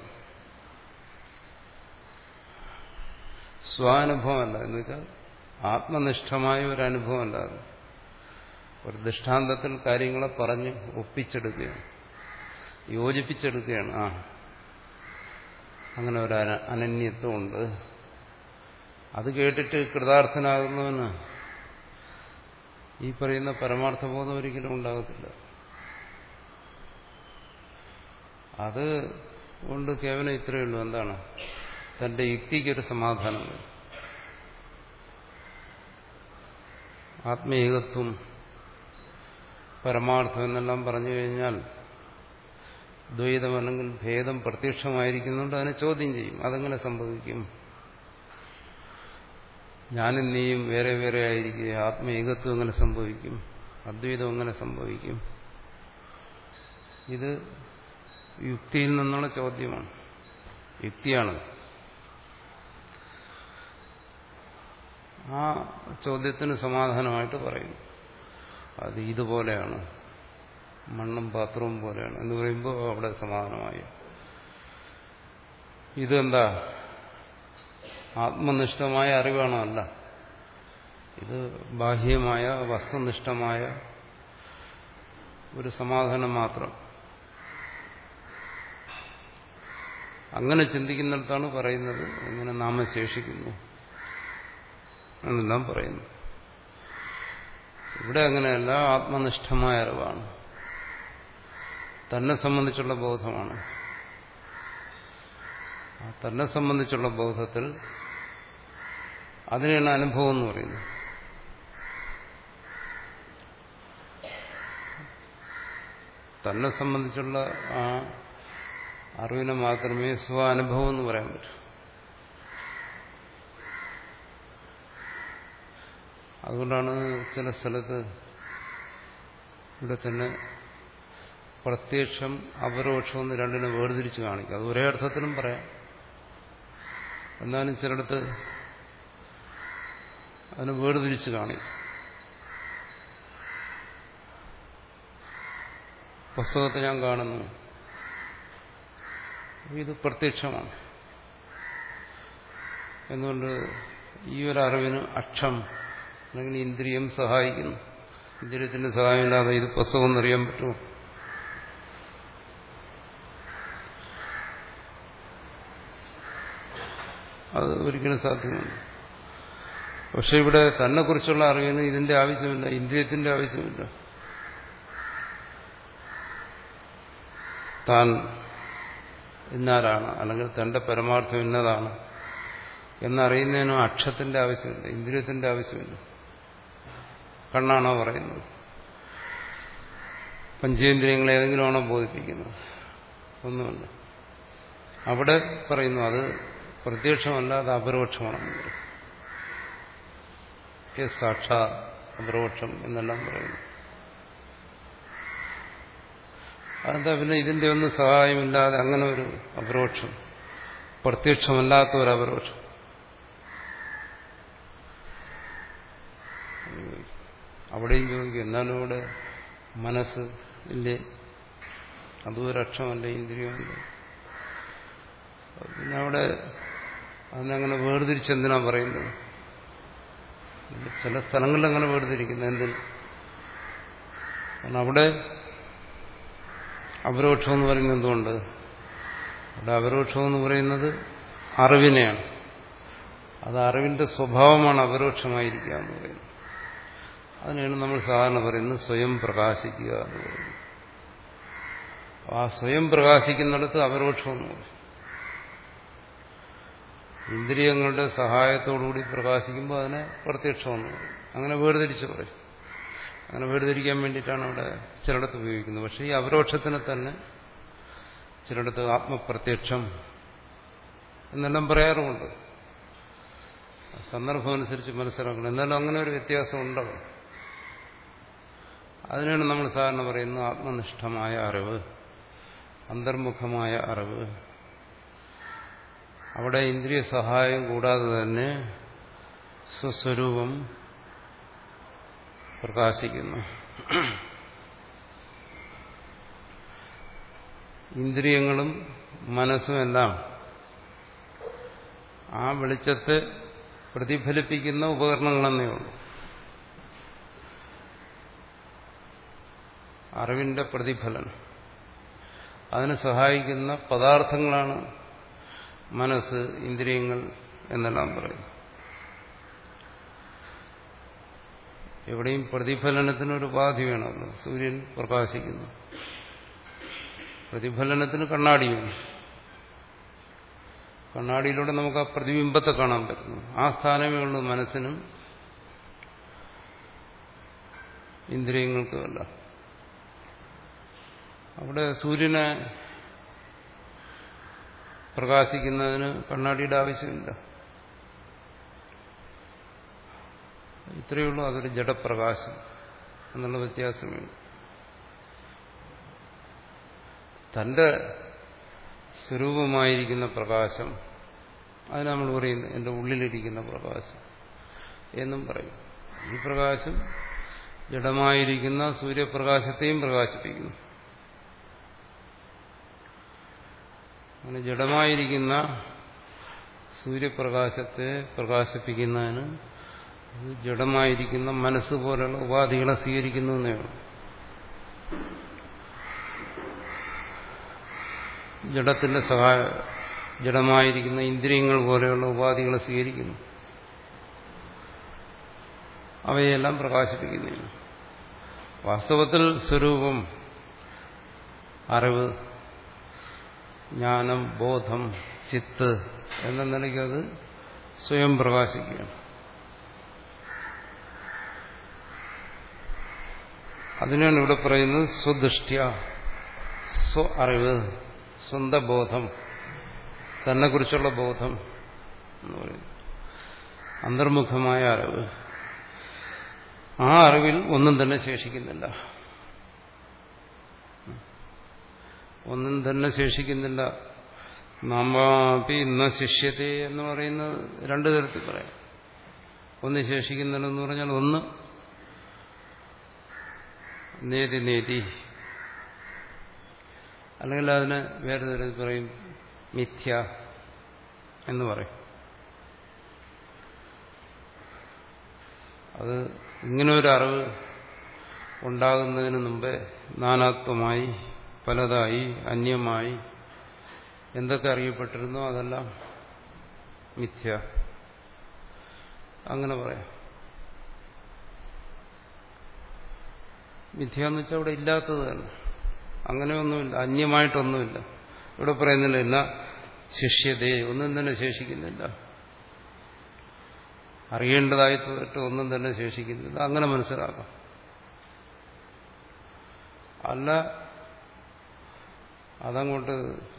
സ്വാനുഭവമല്ല എന്ന് വെച്ചാൽ ആത്മനിഷ്ഠമായ ഒരു അനുഭവമല്ല അത് ഒരു ദൃഷ്ടാന്തത്തിൽ കാര്യങ്ങളെ പറഞ്ഞ് ഒപ്പിച്ചെടുക്കുകയാണ് യോജിപ്പിച്ചെടുക്കുകയാണ് ആ അങ്ങനെ ഒരു അനന്യത്വമുണ്ട് അത് കേട്ടിട്ട് കൃതാർത്ഥനാകുന്നവന് ഈ പറയുന്ന പരമാർത്ഥബോധം ഒരിക്കലും ഉണ്ടാകത്തില്ല അത് കൊണ്ട് കേവലം ഇത്രയേ ഉള്ളൂ എന്താണ് തന്റെ യുക്തിക്കൊരു സമാധാനം ആത്മീയകത്വം പരമാർത്ഥം എന്നെല്ലാം പറഞ്ഞു കഴിഞ്ഞാൽ ദ്വൈതം അല്ലെങ്കിൽ ഭേദം പ്രത്യക്ഷമായിരിക്കുന്നുണ്ട് അതിനെ ചോദ്യം ചെയ്യും അതെങ്ങനെ സംഭവിക്കും ഞാനും നീയും വേറെ വേറെ ആയിരിക്കുക ആത്മീയകത്വം എങ്ങനെ സംഭവിക്കും അദ്വൈതം എങ്ങനെ സംഭവിക്കും ഇത് യുക്തിയിൽ നിന്നുള്ള ചോദ്യമാണ് യുക്തിയാണ് ആ ചോദ്യത്തിന് സമാധാനമായിട്ട് പറയുന്നു അത് ഇതുപോലെയാണ് മണ്ണും പാത്രവും പോലെയാണ് എന്ന് പറയുമ്പോൾ അവിടെ സമാധാനമായി ഇതെന്താ ആത്മനിഷ്ഠമായ അറിവാണോ അല്ല ഇത് ബാഹ്യമായ വസ്തുനിഷ്ഠമായ ഒരു സമാധാനം മാത്രം അങ്ങനെ ചിന്തിക്കുന്നിടത്താണ് പറയുന്നത് ഇങ്ങനെ നാമശേഷിക്കുന്നു എന്നെല്ലാം പറയുന്നു ഇവിടെ അങ്ങനെയല്ല ആത്മനിഷ്ഠമായ അറിവാണ് തന്നെ സംബന്ധിച്ചുള്ള ബോധമാണ് തന്നെ സംബന്ധിച്ചുള്ള ബോധത്തിൽ അതിനെയാണ് അനുഭവം എന്ന് പറയുന്നത് തന്നെ സംബന്ധിച്ചുള്ള ആ അറിവിനെ മാത്രമേ സ്വാനുഭവം എന്ന് പറയാൻ പറ്റൂ അതുകൊണ്ടാണ് ചില സ്ഥലത്ത് ഇവിടെ തന്നെ പ്രത്യക്ഷം അപരോക്ഷം എന്ന് രണ്ടിനെ വേർതിരിച്ച് കാണിക്കും അത് ഒരേ അർത്ഥത്തിലും പറയാം എന്നാലും ചിലടത്ത് അതിനെ വേർതിരിച്ച് കാണിക്കും പുസ്തകത്തെ ഞാൻ കാണുന്നു ഇത് പ്രത്യക്ഷമാണ് എന്നുകൊണ്ട് ഈ ഒരു അറിവിന് അക്ഷം അല്ലെങ്കിൽ ഇന്ദ്രിയം സഹായിക്കുന്നു ഇന്ദ്രിയത്തിന്റെ സഹായമില്ലാതെ ഇത് പുസ്തകം എന്നറിയാൻ പറ്റുമോ അത് ഒരിക്കലും സാധ്യമല്ല പക്ഷെ ഇവിടെ തന്നെ കുറിച്ചുള്ള അറിവിന് ഇതിന്റെ ആവശ്യമില്ല ഇന്ദ്രിയത്തിന്റെ ആവശ്യമില്ല താൻ ഇന്നാരാണ് അല്ലെങ്കിൽ തന്റെ പരമാർത്ഥം ഇന്നതാണ് എന്നറിയുന്നതിനും അക്ഷത്തിന്റെ ആവശ്യമില്ല ഇന്ദ്രിയത്തിന്റെ ആവശ്യമില്ല കണ്ണാണോ പറയുന്നത് പഞ്ചേന്ദ്രിയങ്ങളെ ഏതെങ്കിലും ആണോ ബോധിപ്പിക്കുന്നത് ഒന്നുമല്ല അവിടെ പറയുന്നു അത് പ്രത്യക്ഷമല്ല അത് അപരോക്ഷമാണെന്ന് പറയും സാക്ഷാ അപരോക്ഷം എന്നെല്ലാം പറയുന്നു അതെന്താ പിന്നെ ഇതിന്റെ ഒന്നും സഹായമില്ലാതെ അങ്ങനെ ഒരു അപരോക്ഷം പ്രത്യക്ഷമല്ലാത്ത ഒരു അപരോക്ഷം അവിടെയും ചോദിക്കും എന്നാലും ഇവിടെ മനസ്സ് ഇല്ലേ അതും ഒരു അക്ഷമല്ല ഇന്ദ്രിയമല്ല പിന്നെ അവിടെ അതിനങ്ങനെ വേർതിരിച്ചെന്തിനാ പറയുന്നത് ചില സ്ഥലങ്ങളിൽ അങ്ങനെ വേർതിരിക്കുന്നത് എന്തിന് കാരണം അവിടെ അപരോക്ഷം എന്ന് പറയുന്നത് എന്തുകൊണ്ട് അവിടെ അപരോക്ഷം എന്ന് പറയുന്നത് അറിവിനെയാണ് അത് അറിവിന്റെ സ്വഭാവമാണ് അപരോക്ഷമായിരിക്കുക എന്ന് പറയുന്നത് അതിനാണ് നമ്മൾ സാധാരണ പറയുന്നത് സ്വയം പ്രകാശിക്കുക എന്ന് പറയുന്നത് ആ സ്വയം പ്രകാശിക്കുന്നിടത്ത് അപരോക്ഷം എന്ന് പറയും ഇന്ദ്രിയങ്ങളുടെ സഹായത്തോടുകൂടി പ്രകാശിക്കുമ്പോൾ അതിനെ പ്രത്യക്ഷമെന്ന് പറയും അങ്ങനെ വേർതിരിച്ച് പറയും അങ്ങനെ വേർതിരിക്കാൻ വേണ്ടിയിട്ടാണ് അവിടെ ചിലയിടത്ത് ഉപയോഗിക്കുന്നത് പക്ഷേ ഈ അപരോക്ഷത്തിനെ തന്നെ ചിലയിടത്ത് ആത്മപ്രത്യക്ഷം എന്നെല്ലാം പറയാറുമുണ്ട് സന്ദർഭം അനുസരിച്ച് മനസ്സിലാക്കണം എന്നാലും അങ്ങനെ ഒരു വ്യത്യാസം ഉണ്ടാവും അതിനാണ് നമ്മൾ സാധാരണ പറയുന്നത് ആത്മനിഷ്ഠമായ അറിവ് അന്തർമുഖമായ അറിവ് അവിടെ ഇന്ദ്രിയ സഹായം കൂടാതെ തന്നെ സ്വസ്വരൂപം പ്രകാശിക്കുന്നു ഇന്ദ്രിയങ്ങളും മനസ്സുമെല്ലാം ആ വെളിച്ചത്തെ പ്രതിഫലിപ്പിക്കുന്ന ഉപകരണങ്ങളെന്നേ ഉള്ളൂ അറിവിന്റെ പ്രതിഫലനം അതിന് സഹായിക്കുന്ന പദാർത്ഥങ്ങളാണ് മനസ്സ് ഇന്ദ്രിയങ്ങൾ എന്നെല്ലാം പറയും എവിടെയും പ്രതിഫലനത്തിനൊരു ഉപാധി വേണമല്ലോ സൂര്യൻ പ്രകാശിക്കുന്നു പ്രതിഫലനത്തിന് കണ്ണാടി വേണം കണ്ണാടിയിലൂടെ നമുക്ക് ആ പ്രതിബിംബത്തെ കാണാൻ പറ്റുന്നു ആ സ്ഥാനമേ ഉള്ളൂ മനസ്സിനും ഇന്ദ്രിയങ്ങൾക്കുമല്ല അവിടെ സൂര്യനെ പ്രകാശിക്കുന്നതിന് കണ്ണാടിയുടെ ആവശ്യമില്ല ഇത്രയേ ഉള്ളൂ അതൊരു ജഡപ്രകാശം എന്നുള്ള വ്യത്യാസമേ തന്റെ സ്വരൂപമായിരിക്കുന്ന പ്രകാശം അത് നമ്മൾ പറയുന്നു എൻ്റെ ഉള്ളിലിരിക്കുന്ന പ്രകാശം എന്നും പറയും ഈ പ്രകാശം ജഡമായിരിക്കുന്ന സൂര്യപ്രകാശത്തെയും പ്രകാശിപ്പിക്കുന്നു അങ്ങനെ ജഡമായിരിക്കുന്ന സൂര്യപ്രകാശത്തെ പ്രകാശിപ്പിക്കുന്നതിന് ജഡമായിരിക്കുന്ന മനസ്സ് പോലുള്ള ഉപാധികളെ സ്വീകരിക്കുന്നു എന്നേ ഉള്ളൂ ജഡത്തിന്റെ സഹായ ജഡമായിരിക്കുന്ന ഇന്ദ്രിയങ്ങൾ പോലെയുള്ള ഉപാധികളെ സ്വീകരിക്കുന്നു അവയെല്ലാം പ്രകാശിപ്പിക്കുന്നില്ല വാസ്തവത്തിൽ സ്വരൂപം അറിവ് ജ്ഞാനം ബോധം ചിത്ത് എന്ന നിലയ്ക്ക് അത് സ്വയം പ്രകാശിക്കുകയാണ് അതിനാണ് ഇവിടെ പറയുന്നത് സ്വദൃഷ്ട്യ സ്വ അറിവ് സ്വന്തം ബോധം തന്നെക്കുറിച്ചുള്ള ബോധം എന്ന് പറയുന്നു അന്തർമുഖമായ അറിവ് ആ അറിവിൽ ഒന്നും തന്നെ ശേഷിക്കുന്നില്ല ഒന്നും തന്നെ ശേഷിക്കുന്നില്ല നാമാപി ഇന്ന ശിഷ്യത്തെ എന്ന് പറയുന്നത് രണ്ടു തരത്തിൽ പറയാം ഒന്ന് ശേഷിക്കുന്നില്ലെന്ന് പറഞ്ഞാൽ ഒന്ന് നേതി നേതി അല്ലെങ്കിൽ അതിന് വേറെ തരത്തിൽ പറയും മിഥ്യ എന്ന് പറയും അത് ഇങ്ങനെ ഒരു അറിവ് ഉണ്ടാകുന്നതിന് മുമ്പേ നാനാത്വമായി പലതായി അന്യമായി എന്തൊക്കെ അറിയപ്പെട്ടിരുന്നോ അതെല്ലാം മിഥ്യ അങ്ങനെ പറയാം മിഥ്യ എന്ന് വെച്ചാൽ അവിടെ ഇല്ലാത്തത് തന്നെ അങ്ങനെയൊന്നുമില്ല അന്യമായിട്ടൊന്നുമില്ല ഇവിടെ പറയുന്നില്ല ഇല്ല ശിഷ്യതയെ ഒന്നും തന്നെ ശേഷിക്കുന്നില്ല അറിയേണ്ടതായിട്ട് ഒന്നും തന്നെ ശേഷിക്കുന്നില്ല അങ്ങനെ മനസ്സിലാക്കാം അല്ല അതങ്ങോട്ട്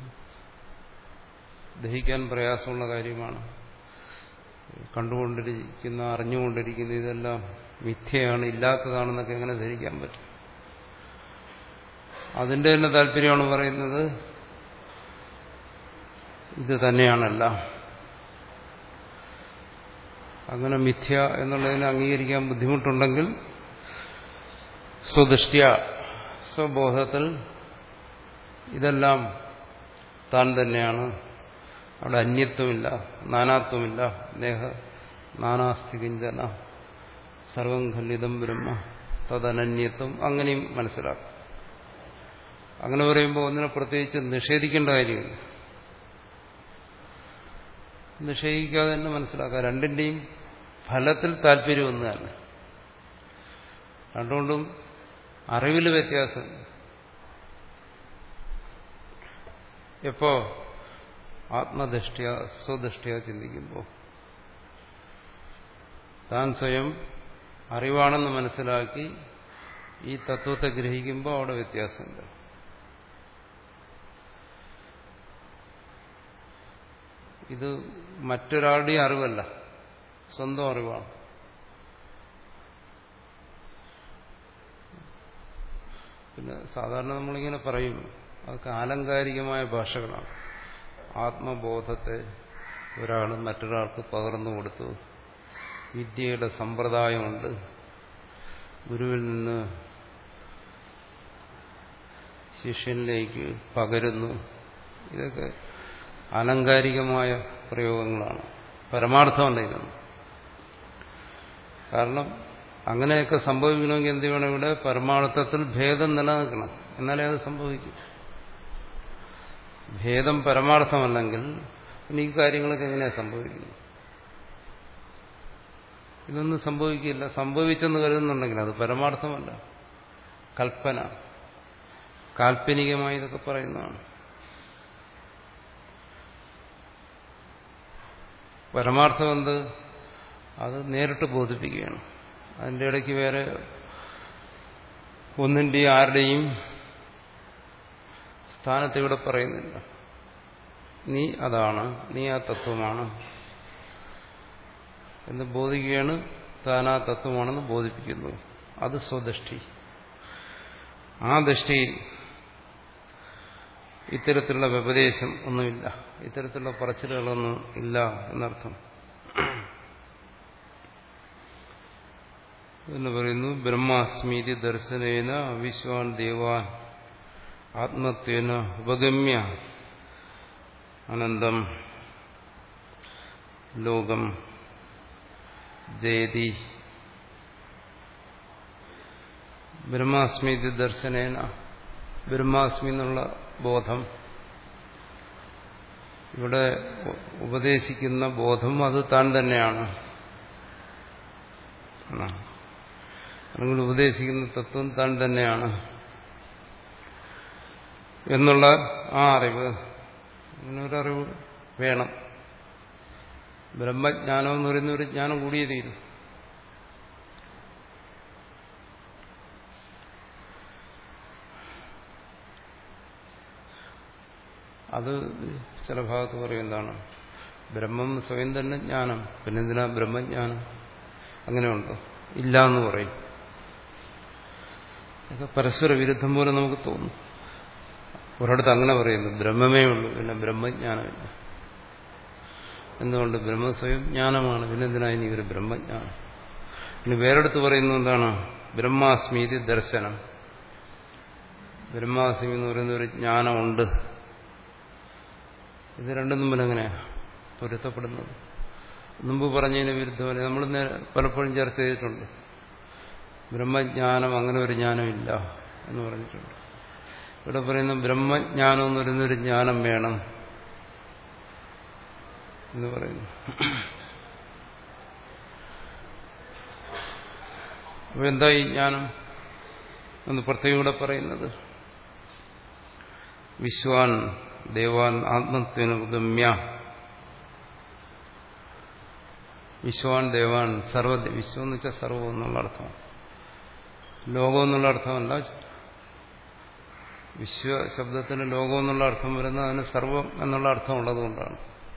ദഹിക്കാൻ പ്രയാസമുള്ള കാര്യമാണ് കണ്ടുകൊണ്ടിരിക്കുന്ന അറിഞ്ഞുകൊണ്ടിരിക്കുന്ന ഇതെല്ലാം മിഥ്യയാണ് ഇല്ലാത്തതാണെന്നൊക്കെ എങ്ങനെ ധരിക്കാൻ പറ്റും അതിന്റെ തന്നെ താല്പര്യമാണ് പറയുന്നത് ഇത് തന്നെയാണല്ല അങ്ങനെ മിഥ്യ എന്നുള്ളതിനെ അംഗീകരിക്കാൻ ബുദ്ധിമുട്ടുണ്ടെങ്കിൽ സ്വദൃഷ്ട്യ സ്വബോധത്തിൽ ഇതെല്ലാം താൻ തന്നെയാണ് അവിടെ അന്യത്വമില്ല നാനാത്വമില്ല ദേഹ നാനാസ്തി കിഞ്ചന സർവം ഖല്ലിതം ബ്രഹ്മ തദനന്യത്വം അങ്ങനെയും മനസ്സിലാക്കും അങ്ങനെ പറയുമ്പോൾ ഒന്നിനെ പ്രത്യേകിച്ച് നിഷേധിക്കേണ്ട കാര്യമില്ല നിഷേധിക്കാതെ തന്നെ മനസ്സിലാക്കാം രണ്ടിന്റെയും ഫലത്തിൽ താല്പര്യം ഒന്ന് തന്നെ രണ്ടുകൊണ്ടും അറിവിൽ വ്യത്യാസം എപ്പോ ആത്മദൃഷ്ടിയ സ്വദൃഷ്ടിയ ചിന്തിക്കുമ്പോൾ താൻ സ്വയം അറിവാണെന്ന് മനസ്സിലാക്കി ഈ തത്വത്തെ ഗ്രഹിക്കുമ്പോൾ അവിടെ വ്യത്യാസമുണ്ട് ഇത് മറ്റൊരാളുടെയും അറിവല്ല സ്വന്തം അറിവാണ് പിന്നെ സാധാരണ നമ്മളിങ്ങനെ പറയും അതൊക്കെ ആലങ്കാരികമായ ഭാഷകളാണ് ആത്മബോധത്തെ ഒരാൾ മറ്റൊരാൾക്ക് പകർന്നു കൊടുത്തു വിദ്യയുടെ സമ്പ്രദായമുണ്ട് ഗുരുവിൽ നിന്ന് ശിഷ്യനിലേക്ക് പകരുന്നു ഇതൊക്കെ ആലങ്കാരികമായ പ്രയോഗങ്ങളാണ് പരമാർത്ഥമല്ല ഇതൊന്നും കാരണം അങ്ങനെയൊക്കെ സംഭവിക്കണമെങ്കിൽ എന്ത് വേണം ഇവിടെ പരമാർത്ഥത്തിൽ ഭേദം നിലനിൽക്കണം എന്നാലേ അത് സംഭവിക്കും ഭേദം പരമാർത്ഥമല്ലെങ്കിൽ പിന്നെ ഈ കാര്യങ്ങളൊക്കെ എങ്ങനെയാണ് സംഭവിക്കുന്നത് ഇതൊന്നും സംഭവിക്കില്ല സംഭവിച്ചെന്ന് കരുതുന്നുണ്ടെങ്കിൽ അത് പരമാർത്ഥമല്ല കൽപ്പന കാൽപ്പനികമായി ഇതൊക്കെ പറയുന്നതാണ് പരമാർത്ഥം എന്ത് അത് നേരിട്ട് ബോധിപ്പിക്കുകയാണ് അതിൻ്റെ ഇടയ്ക്ക് വേറെ ഒന്നിൻ്റെയും ആരുടെയും സ്ഥാനത്ത് ഇവിടെ പറയുന്നില്ല നീ അതാണ് നീ ആ തത്വമാണ് എന്ന് ബോധിക്കുകയാണ് താൻ ആ തത്വമാണെന്ന് ബോധിപ്പിക്കുന്നു അത് സ്വദൃഷ്ടി ആ ദൃഷ്ടി ഇത്തരത്തിലുള്ള വ്യപദേശം ഒന്നുമില്ല ഇത്തരത്തിലുള്ള പറച്ചിലുകളൊന്നും ഇല്ല എന്നർത്ഥം എന്ന് പറയുന്നു ബ്രഹ്മാസ്മീതി ദർശനേന വിശ്വാൻ ദേവാൻ ആത്മത്വേന ഉപഗമ്യ അനന്തം ലോകം ജയതി ബ്രഹ്മാസ്മീതി ദർശനേന ബ്രഹ്മാസ്മി എന്നുള്ള ബോധം ഇവിടെ ഉപദേശിക്കുന്ന ബോധം അത് താൻ തന്നെയാണ് അല്ലെങ്കിൽ ഉപദേശിക്കുന്ന തത്വം താൻ തന്നെയാണ് എന്നുള്ള ആ അറിവ് അങ്ങനൊരറിവ് വേണം ബ്രഹ്മജ്ഞാനം എന്ന് പറയുന്ന ഒരു ജ്ഞാനം കൂടിയേ തീരും അത് ചില ഭാഗത്ത് പറയും എന്താണ് ബ്രഹ്മം സ്വയം തന്നെ ജ്ഞാനം പിന്നെന്തിനാ ബ്രഹ്മജ്ഞാനം അങ്ങനെയുണ്ടോ ഇല്ല എന്ന് പറയും ഇതൊക്കെ പരസ്പര വിരുദ്ധം പോലെ നമുക്ക് തോന്നും ഒരിടത്ത് അങ്ങനെ പറയുന്നു ബ്രഹ്മമേ ഉള്ളൂ പിന്നെ ബ്രഹ്മജ്ഞാനമില്ല എന്തുകൊണ്ട് ബ്രഹ്മ സ്വയം ജ്ഞാനമാണ് പിന്നെന്തിനാ ഇനി ഒരു ബ്രഹ്മജ്ഞാനം ഇനി വേറെടുത്ത് പറയുന്നത് എന്താണ് ബ്രഹ്മാസ്മീതി ദർശനം ബ്രഹ്മാസ്മി എന്ന് പറയുന്ന ഒരു ജ്ഞാനമുണ്ട് ഇത് രണ്ടും തമ്മിൽ എങ്ങനെയാ പൊരുത്തപ്പെടുന്നത് മുമ്പ് പറഞ്ഞതിന് വിരുദ്ധമല്ല നമ്മൾ പലപ്പോഴും ചർച്ച ചെയ്തിട്ടുണ്ട് ബ്രഹ്മജ്ഞാനം അങ്ങനെ ഒരു ജ്ഞാനമില്ല എന്ന് പറഞ്ഞിട്ടുണ്ട് ഇവിടെ പറയുന്ന ബ്രഹ്മജ്ഞാനം എന്ന് പറയുന്നൊരു ജ്ഞാനം വേണം എന്ന് പറയുന്നു അപ്പൊ എന്താ ഈ ജ്ഞാനം എന്ന് പ്രത്യേകം ഇവിടെ പറയുന്നത് വിശ്വാൻ ദേവാൻ ആത്മത്വന ഗമ്യ വിശ്വാൻ ദേവാൻ സർവ വിശ്വം എന്ന് വെച്ചാൽ സർവം എന്നുള്ള അർത്ഥമാണ് ലോകം എന്നുള്ള അർത്ഥമല്ല വിശ്വ ശബ്ദത്തിന് ലോകം എന്നുള്ള അർത്ഥം വരുന്നത് അതിന് സർവം എന്നുള്ള അർത്ഥം ഉള്ളതുകൊണ്ടാണ്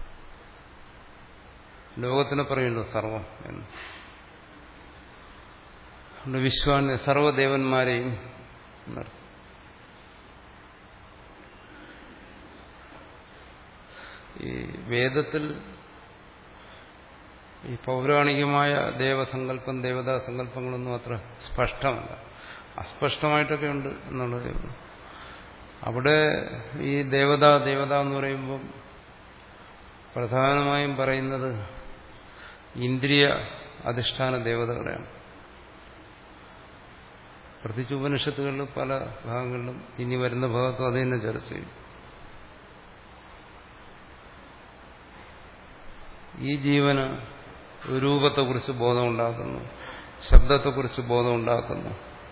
ലോകത്തിന് പറയുന്നു സർവം എന്ന് വിശ്വാൻ സർവദേവന്മാരെയും എന്നർത്ഥം ഈ വേദത്തിൽ ഈ പൗരാണികമായ ദേവസങ്കല്പം ദേവതാ സങ്കല്പങ്ങളൊന്നും അത്ര സ്പഷ്ടമല്ല അസ്പഷ്ടമായിട്ടൊക്കെ ഉണ്ട് എന്നുള്ളതേ ഉള്ളൂ അവിടെ ഈ ദേവത ദേവത എന്ന് പറയുമ്പം പ്രധാനമായും പറയുന്നത് ഇന്ദ്രിയ അധിഷ്ഠാന ദേവതകളെയാണ് പ്രത്യേകിച്ച് ഉപനിഷത്തുകളിൽ പല ഭാഗങ്ങളിലും ഇനി വരുന്ന ഭാഗത്തും അത് തന്നെ ചർച്ച ചെയ്യും ഈ ജീവന് രൂപത്തെക്കുറിച്ച് ബോധമുണ്ടാക്കുന്നു ശബ്ദത്തെക്കുറിച്ച് ബോധം ഉണ്ടാക്കുന്നു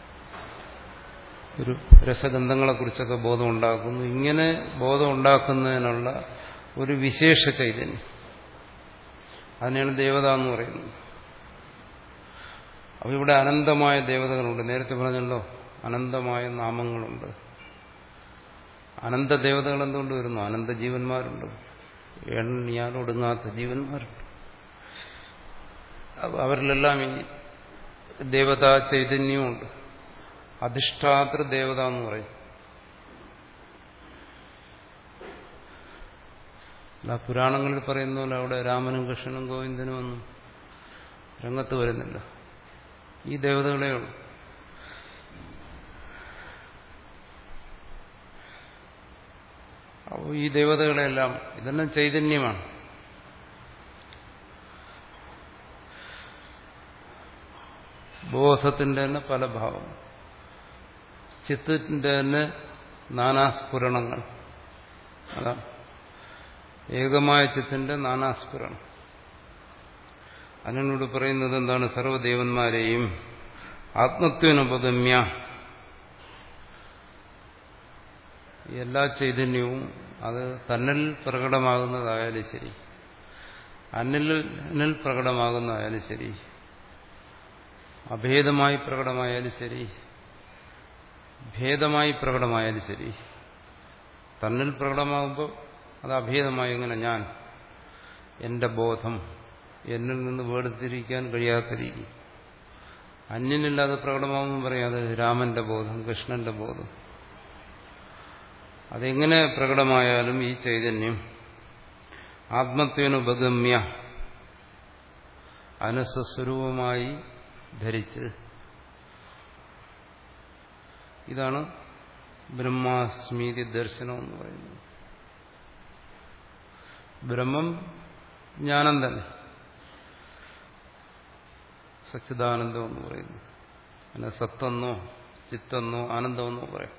ഒരു രസഗന്ധങ്ങളെക്കുറിച്ചൊക്കെ ബോധം ഉണ്ടാക്കുന്നു ഇങ്ങനെ ബോധം ഉണ്ടാക്കുന്നതിനുള്ള ഒരു വിശേഷ ചൈതന്യം അതിനെയാണ് ദേവത എന്ന് പറയുന്നത് അപ്പോൾ ഇവിടെ അനന്തമായ ദേവതകളുണ്ട് നേരത്തെ പറഞ്ഞല്ലോ അനന്തമായ നാമങ്ങളുണ്ട് അനന്ത ദേവതകൾ എന്തുകൊണ്ട് വരുന്നു അനന്ത ജീവന്മാരുണ്ട് എണ്ണിയാൽ ഒടുങ്ങാത്ത ജീവന്മാരുണ്ട് അവരിലെല്ലാം ഈ ദേവതാ ചൈതന്യമുണ്ട് അധിഷ്ഠാതൃ ദേവത എന്ന് പറയും അല്ല പുരാണങ്ങളിൽ പറയുന്ന പോലെ അവിടെ രാമനും കൃഷ്ണനും ഗോവിന്ദനും ഒന്നും രംഗത്ത് വരുന്നില്ല ഈ ദേവതകളേ ഉള്ളൂ അപ്പോൾ ഈ ദേവതകളെല്ലാം ഇതെല്ലാം ചൈതന്യമാണ് ബോധത്തിന്റെ തന്നെ പല ഭാവം ചിത്തത്തിന്റെ തന്നെ നാനാസ്ഫുരണങ്ങൾ അതാണ് ഏകമായ ചിത്തിന്റെ നാനാസ്ഫുരണം അതിനോട് പറയുന്നത് എന്താണ് സർവ്വദേവന്മാരെയും ആത്മത്വനുപഗമ്യ എല്ലാ ചൈതന്യവും അത് തന്നിൽ പ്രകടമാകുന്നതായാലും ശരി അന്നിൽ പ്രകടമാകുന്നതായാലും ശരി അഭേദമായി പ്രകടമായാലും ശരി ഭേദമായി പ്രകടമായാലും ശരി തന്നിൽ പ്രകടമാകുമ്പോൾ അത് അഭേദമായി എങ്ങനെ ഞാൻ എന്റെ ബോധം എന്നിൽ നിന്ന് വേർതിരിക്കാൻ കഴിയാത്ത രീതി അന്യനില്ലാതെ പ്രകടമാകുമ്പോൾ പറയാം അത് രാമന്റെ ബോധം കൃഷ്ണന്റെ ബോധം അതെങ്ങനെ പ്രകടമായാലും ഈ ചൈതന്യം ആത്മത്വനുപഗമ്യ അനുസ്വരൂപമായി ധരിച്ച് ഇതാണ് ബ്രഹ്മാസ്മീതി ദർശനം എന്ന് പറയുന്നത് ബ്രഹ്മം ജ്ഞാനം തന്നെ സച്ചിദാനന്ദം എന്ന് പറയുന്നു പിന്നെ സത്തെന്നോ ചിത്തെന്നോ ആനന്ദമെന്നോ പറയാം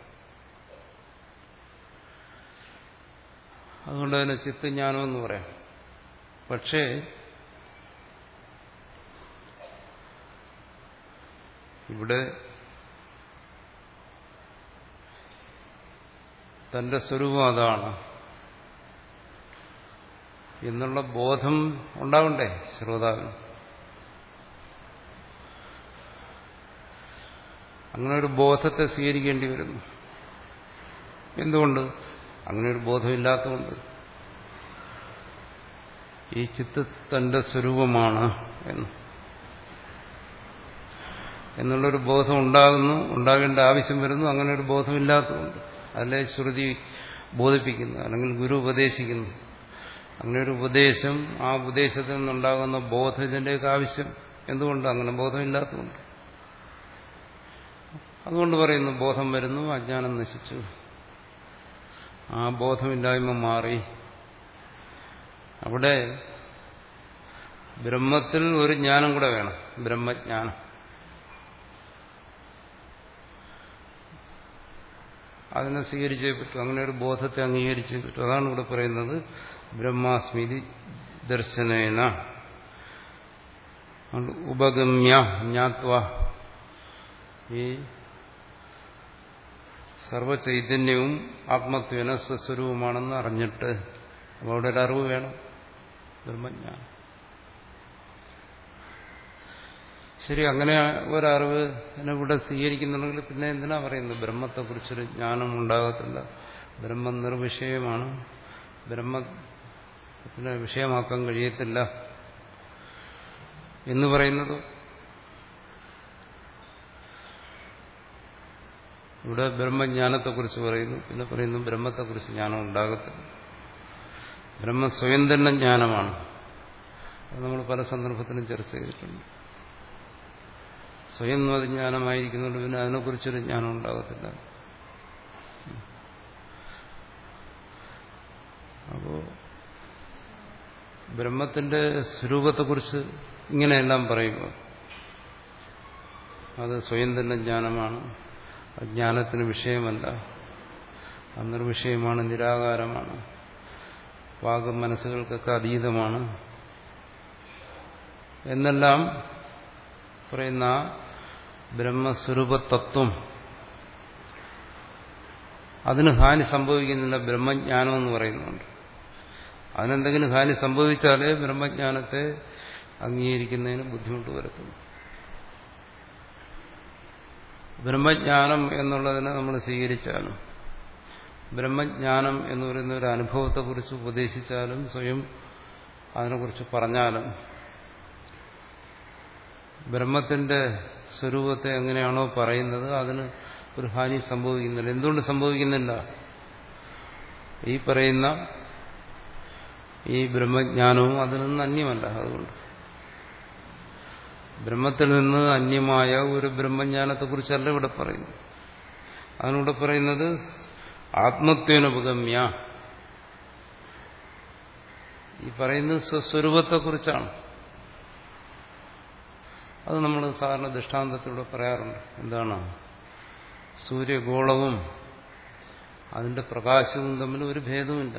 അതുകൊണ്ട് തന്നെ ചിത്ത് ജ്ഞാനം എന്ന് പറയാം പക്ഷേ ഇവിടെ തന്റെ സ്വരൂപം അതാണ് എന്നുള്ള ബോധം ഉണ്ടാവണ്ടേ ശ്രോതാവിന് അങ്ങനെ ഒരു ബോധത്തെ സ്വീകരിക്കേണ്ടി വരുന്നു എന്തുകൊണ്ട് അങ്ങനെ ഒരു ബോധമില്ലാത്തതുകൊണ്ട് ഈ ചിത്ത് തന്റെ സ്വരൂപമാണ് എന്ന് എന്നുള്ളൊരു ബോധം ഉണ്ടാകുന്നു ഉണ്ടാകേണ്ട ആവശ്യം വരുന്നു അങ്ങനെ ഒരു ബോധമില്ലാത്തതുകൊണ്ട് അല്ലെ ശ്രുതി ബോധിപ്പിക്കുന്നു അല്ലെങ്കിൽ ഗുരു ഉപദേശിക്കുന്നു അങ്ങനെ ഒരു ഉപദേശം ആ ഉപദേശത്തിൽ നിന്നുണ്ടാകുന്ന ബോധം ഇതിൻ്റെയൊക്കെ ആവശ്യം എന്തുകൊണ്ട് അങ്ങനെ ബോധമില്ലാത്തതുകൊണ്ട് അതുകൊണ്ട് പറയുന്നു ബോധം വരുന്നു അജ്ഞാനം നശിച്ചു ആ ബോധമില്ലായ്മ മാറി അവിടെ ബ്രഹ്മത്തിൽ ഒരു ജ്ഞാനം കൂടെ വേണം ബ്രഹ്മജ്ഞാനം അതിനെ സ്വീകരിച്ചേ പറ്റൂ അങ്ങനെ ഒരു ബോധത്തെ അംഗീകരിച്ചേ പറ്റൂ അതാണ് ഇവിടെ പറയുന്നത് ബ്രഹ്മാസ്മിതി ദർശനേന ഉപഗമ്യ ജ്ഞാത്വ ഈ സർവചൈതന്യവും ആത്മത്വേന സ്വസ്വരൂപമാണെന്ന് അറിഞ്ഞിട്ട് അപ്പോൾ അവിടെ ഒരു അറിവ് വേണം ബ്രഹ്മജ്ഞാനം ശരി അങ്ങനെ ഒരറിവ് എന്നെ ഇവിടെ സ്വീകരിക്കുന്നുണ്ടെങ്കിൽ പിന്നെ എന്തിനാ പറയുന്നത് ബ്രഹ്മത്തെക്കുറിച്ചൊരു ജ്ഞാനം ഉണ്ടാകത്തില്ല ബ്രഹ്മം നിർവിഷയമാണ് ബ്രഹ്മത്തിനെ വിഷയമാക്കാൻ കഴിയത്തില്ല എന്ന് പറയുന്നത് ഇവിടെ ബ്രഹ്മജ്ഞാനത്തെക്കുറിച്ച് പറയുന്നു പിന്നെ പറയുന്നു ബ്രഹ്മത്തെക്കുറിച്ച് ജ്ഞാനം ഉണ്ടാകത്തില്ല ബ്രഹ്മ സ്വയം തന്നെ ജ്ഞാനമാണ് അത് നമ്മൾ പല സന്ദർഭത്തിലും ചർച്ച ചെയ്തിട്ടുണ്ട് സ്വയം അത് ജ്ഞാനമായിരിക്കുന്നുണ്ട് പിന്നെ അതിനെക്കുറിച്ചൊരു ജ്ഞാനം ഉണ്ടാകത്തില്ല അപ്പോ ബ്രഹ്മത്തിന്റെ സ്വരൂപത്തെക്കുറിച്ച് ഇങ്ങനെയെല്ലാം പറയുമ്പോൾ അത് സ്വയം തന്നെ ജ്ഞാനമാണ് ജ്ഞാനത്തിന് വിഷയമല്ല അന്നൊരു വിഷയമാണ് നിരാകാരമാണ് വാഗം മനസ്സുകൾക്കൊക്കെ അതീതമാണ് എന്നെല്ലാം പറയുന്ന ആ ബ്രഹ്മസ്വരൂപതത്വം അതിന് ഹാനി സംഭവിക്കുന്നില്ല ബ്രഹ്മജ്ഞാനം എന്ന് പറയുന്നുണ്ട് അതിനെന്തെങ്കിലും ഹാനി സംഭവിച്ചാലേ ബ്രഹ്മജ്ഞാനത്തെ അംഗീകരിക്കുന്നതിന് ബുദ്ധിമുട്ട് വരത്തുള്ളൂ ബ്രഹ്മജ്ഞാനം എന്നുള്ളതിനെ നമ്മൾ സ്വീകരിച്ചാലും ബ്രഹ്മജ്ഞാനം എന്ന് പറയുന്ന ഒരു അനുഭവത്തെക്കുറിച്ച് ഉപദേശിച്ചാലും സ്വയം അതിനെക്കുറിച്ച് പറഞ്ഞാലും ബ്രഹ്മത്തിന്റെ സ്വരൂപത്തെ എങ്ങനെയാണോ പറയുന്നത് അതിന് ഒരു ഹാനി സംഭവിക്കുന്നില്ല എന്തുകൊണ്ട് സംഭവിക്കുന്നില്ല ഈ പറയുന്ന ഈ ബ്രഹ്മജ്ഞാനവും അതിൽ നിന്ന് അന്യമല്ല അതുകൊണ്ട് ബ്രഹ്മത്തിൽ നിന്ന് അന്യമായ ഒരു ബ്രഹ്മജ്ഞാനത്തെക്കുറിച്ചല്ല ഇവിടെ പറയുന്നത് അതിനൂടെ പറയുന്നത് ആത്മത്വനുപഗമ്യ ഈ പറയുന്നത് സ്വസ്വരൂപത്തെക്കുറിച്ചാണ് അത് നമ്മൾ സാധാരണ ദൃഷ്ടാന്തത്തിലൂടെ പറയാറുണ്ട് എന്താണ് സൂര്യഗോളവും അതിന്റെ പ്രകാശവും തമ്മിൽ ഒരു ഭേദവുമില്ല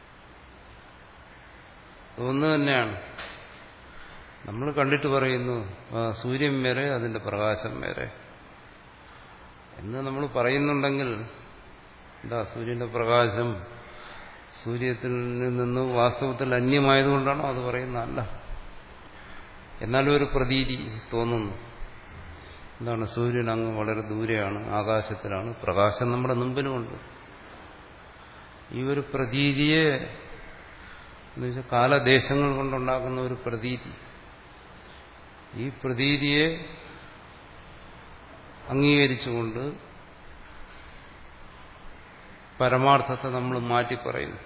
ഒന്ന് തന്നെയാണ് നമ്മൾ കണ്ടിട്ട് പറയുന്നു സൂര്യൻ വേറെ അതിന്റെ പ്രകാശം വേറെ എന്ന് നമ്മൾ പറയുന്നുണ്ടെങ്കിൽ എന്താ സൂര്യന്റെ പ്രകാശം സൂര്യത്തിൽ നിന്ന് വാസ്തവത്തിൽ അന്യമായതുകൊണ്ടാണോ അത് പറയുന്നതല്ല എന്നാലും ഒരു പ്രതീതി തോന്നുന്നു എന്താണ് സൂര്യൻ അങ്ങ് വളരെ ദൂരെയാണ് ആകാശത്തിലാണ് പ്രകാശം നമ്മുടെ മുമ്പിലുമുണ്ട് ഈ ഒരു പ്രതീതിയെ എന്നുവെച്ചാൽ കാലദേശങ്ങൾ കൊണ്ടുണ്ടാക്കുന്ന ഒരു പ്രതീതി ഈ പ്രതീതിയെ അംഗീകരിച്ചുകൊണ്ട് പരമാർത്ഥത്തെ നമ്മൾ മാറ്റി പറയുന്നു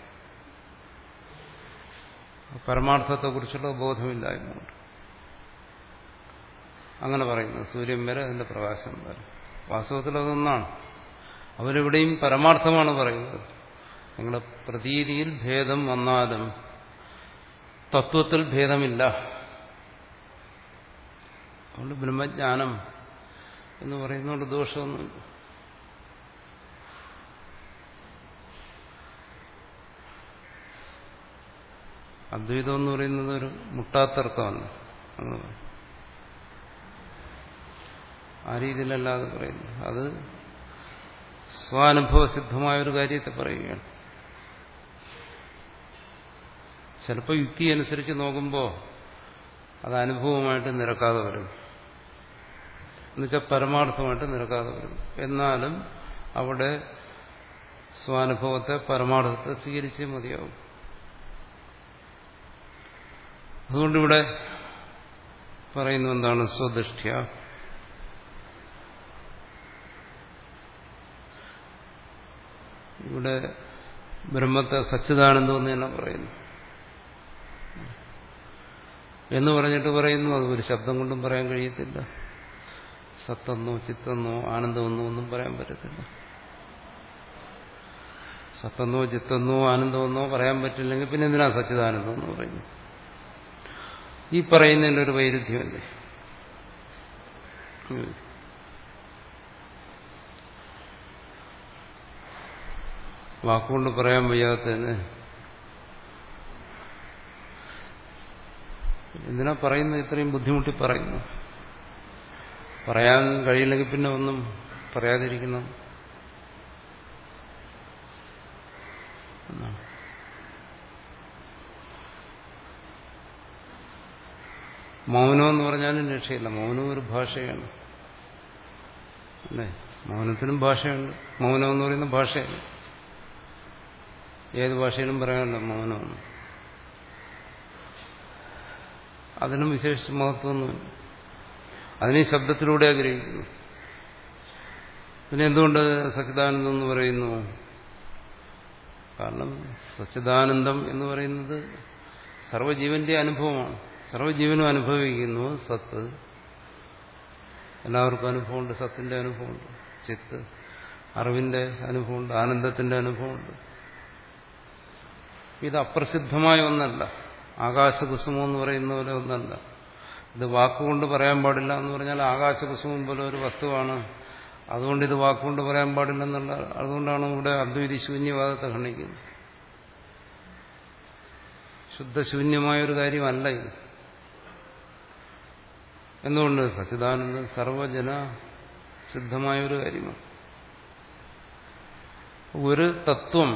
പരമാർത്ഥത്തെക്കുറിച്ചുള്ള ബോധമില്ലായ്മയുണ്ട് അങ്ങനെ പറയുന്നു സൂര്യൻ വരെ അതിന്റെ പ്രകാശം വരെ വാസ്തവത്തിൽ അതൊന്നാണ് അവരെവിടെയും പരമാർത്ഥമാണ് പറയുന്നത് നിങ്ങളുടെ പ്രതീതിയിൽ ഭേദം വന്നാലും തത്വത്തിൽ ഭേദമില്ല അതുകൊണ്ട് ബ്രഹ്മജ്ഞാനം എന്ന് പറയുന്നതുകൊണ്ട് ദോഷമൊന്നുമില്ല അദ്വൈതം എന്ന് പറയുന്നത് ഒരു മുട്ടാത്തർക്കമല്ല അങ്ങനെ പറയും ആ രീതിയിലല്ലാതെ പറയുന്നു അത് സ്വാനുഭവസിദ്ധമായ ഒരു കാര്യത്തെ പറയുകയാണ് ചിലപ്പോൾ യുക്തി അനുസരിച്ച് നോക്കുമ്പോൾ അത് അനുഭവമായിട്ട് നിരക്കാതെ വരും എന്നുവെച്ചാൽ പരമാർത്ഥമായിട്ട് നിരക്കാതെ വരും എന്നാലും അവിടെ സ്വാനുഭവത്തെ പരമാർത്ഥത്തെ സ്വീകരിച്ചേ മതിയാവും അതുകൊണ്ടിവിടെ പറയുന്നു എന്താണ് സ്വദൃഷ്ട്യ ഇവിടെ ബ്രഹ്മത്തെ സച്ചിദാനന്ദം എന്ന് തന്നെ പറയുന്നു എന്ന് പറഞ്ഞിട്ട് പറയുന്നു അത് ഒരു ശബ്ദം കൊണ്ടും പറയാൻ കഴിയത്തില്ല സത്തെന്നോ ചിത്തെന്നോ ആനന്ദമെന്നോ ഒന്നും പറയാൻ പറ്റത്തില്ല സത്തെന്നോ ചിത്തെന്നോ ആനന്ദമെന്നോ പറയാൻ പറ്റില്ലെങ്കിൽ പിന്നെ എന്തിനാ സച്ചിദാനന്ദം എന്ന് പറയുന്നു ഈ പറയുന്നതിൻ്റെ ഒരു വൈരുദ്ധ്യമല്ലേ വാക്കുകൊണ്ട് പറയാൻ വയ്യാത്തതിന് എന്തിനാ പറയുന്നത് ഇത്രയും ബുദ്ധിമുട്ടി പറയുന്നു പറയാൻ കഴിയില്ലെങ്കിൽ പിന്നെ ഒന്നും പറയാതിരിക്കുന്നു മൗനം എന്ന് പറഞ്ഞാലും രക്ഷയില്ല മൗനം ഒരു ഭാഷയാണ് അല്ലേ മൗനത്തിനും ഭാഷയുണ്ട് മൗനം എന്ന് പറയുന്ന ഭാഷയാണ് ഏത് ഭാഷയിലും പറയാമല്ലോ മൗനമാണ് അതിനും വിശേഷിച്ച മഹത്വമൊന്നുമില്ല അതിനെ ശബ്ദത്തിലൂടെ ആഗ്രഹിക്കുന്നു പിന്നെ എന്തുകൊണ്ട് സച്ചിദാനന്ദം എന്ന് പറയുന്നു കാരണം സച്ചിദാനന്ദം എന്ന് പറയുന്നത് സർവ്വജീവന്റെ അനുഭവമാണ് സർവ്വജീവനും അനുഭവിക്കുന്നു സത്ത് എല്ലാവർക്കും അനുഭവമുണ്ട് സത്തിന്റെ അനുഭവമുണ്ട് ചിത്ത് അറിവിന്റെ അനുഭവമുണ്ട് ആനന്ദത്തിന്റെ അനുഭവമുണ്ട് ഇത് അപ്രസിദ്ധമായ ഒന്നല്ല ആകാശകുസുമം എന്ന് പറയുന്ന പോലെ ഒന്നല്ല ഇത് വാക്കുകൊണ്ട് പറയാൻ പാടില്ല എന്ന് പറഞ്ഞാൽ ആകാശകുസുമം പോലെ ഒരു വസ്തുവാണ് അതുകൊണ്ട് ഇത് വാക്കുകൊണ്ട് പറയാൻ പാടില്ലെന്നുള്ള അതുകൊണ്ടാണ് ഇവിടെ അദ്വൈതി ശൂന്യവാദത്തെ ഖണ്ഡിക്കുന്നത് ശുദ്ധശൂന്യമായ ഒരു കാര്യമല്ല ഇത് എന്തുകൊണ്ട് സച്ചിദാനന്ദം സർവജന സിദ്ധമായ ഒരു കാര്യമാണ് ഒരു തത്വം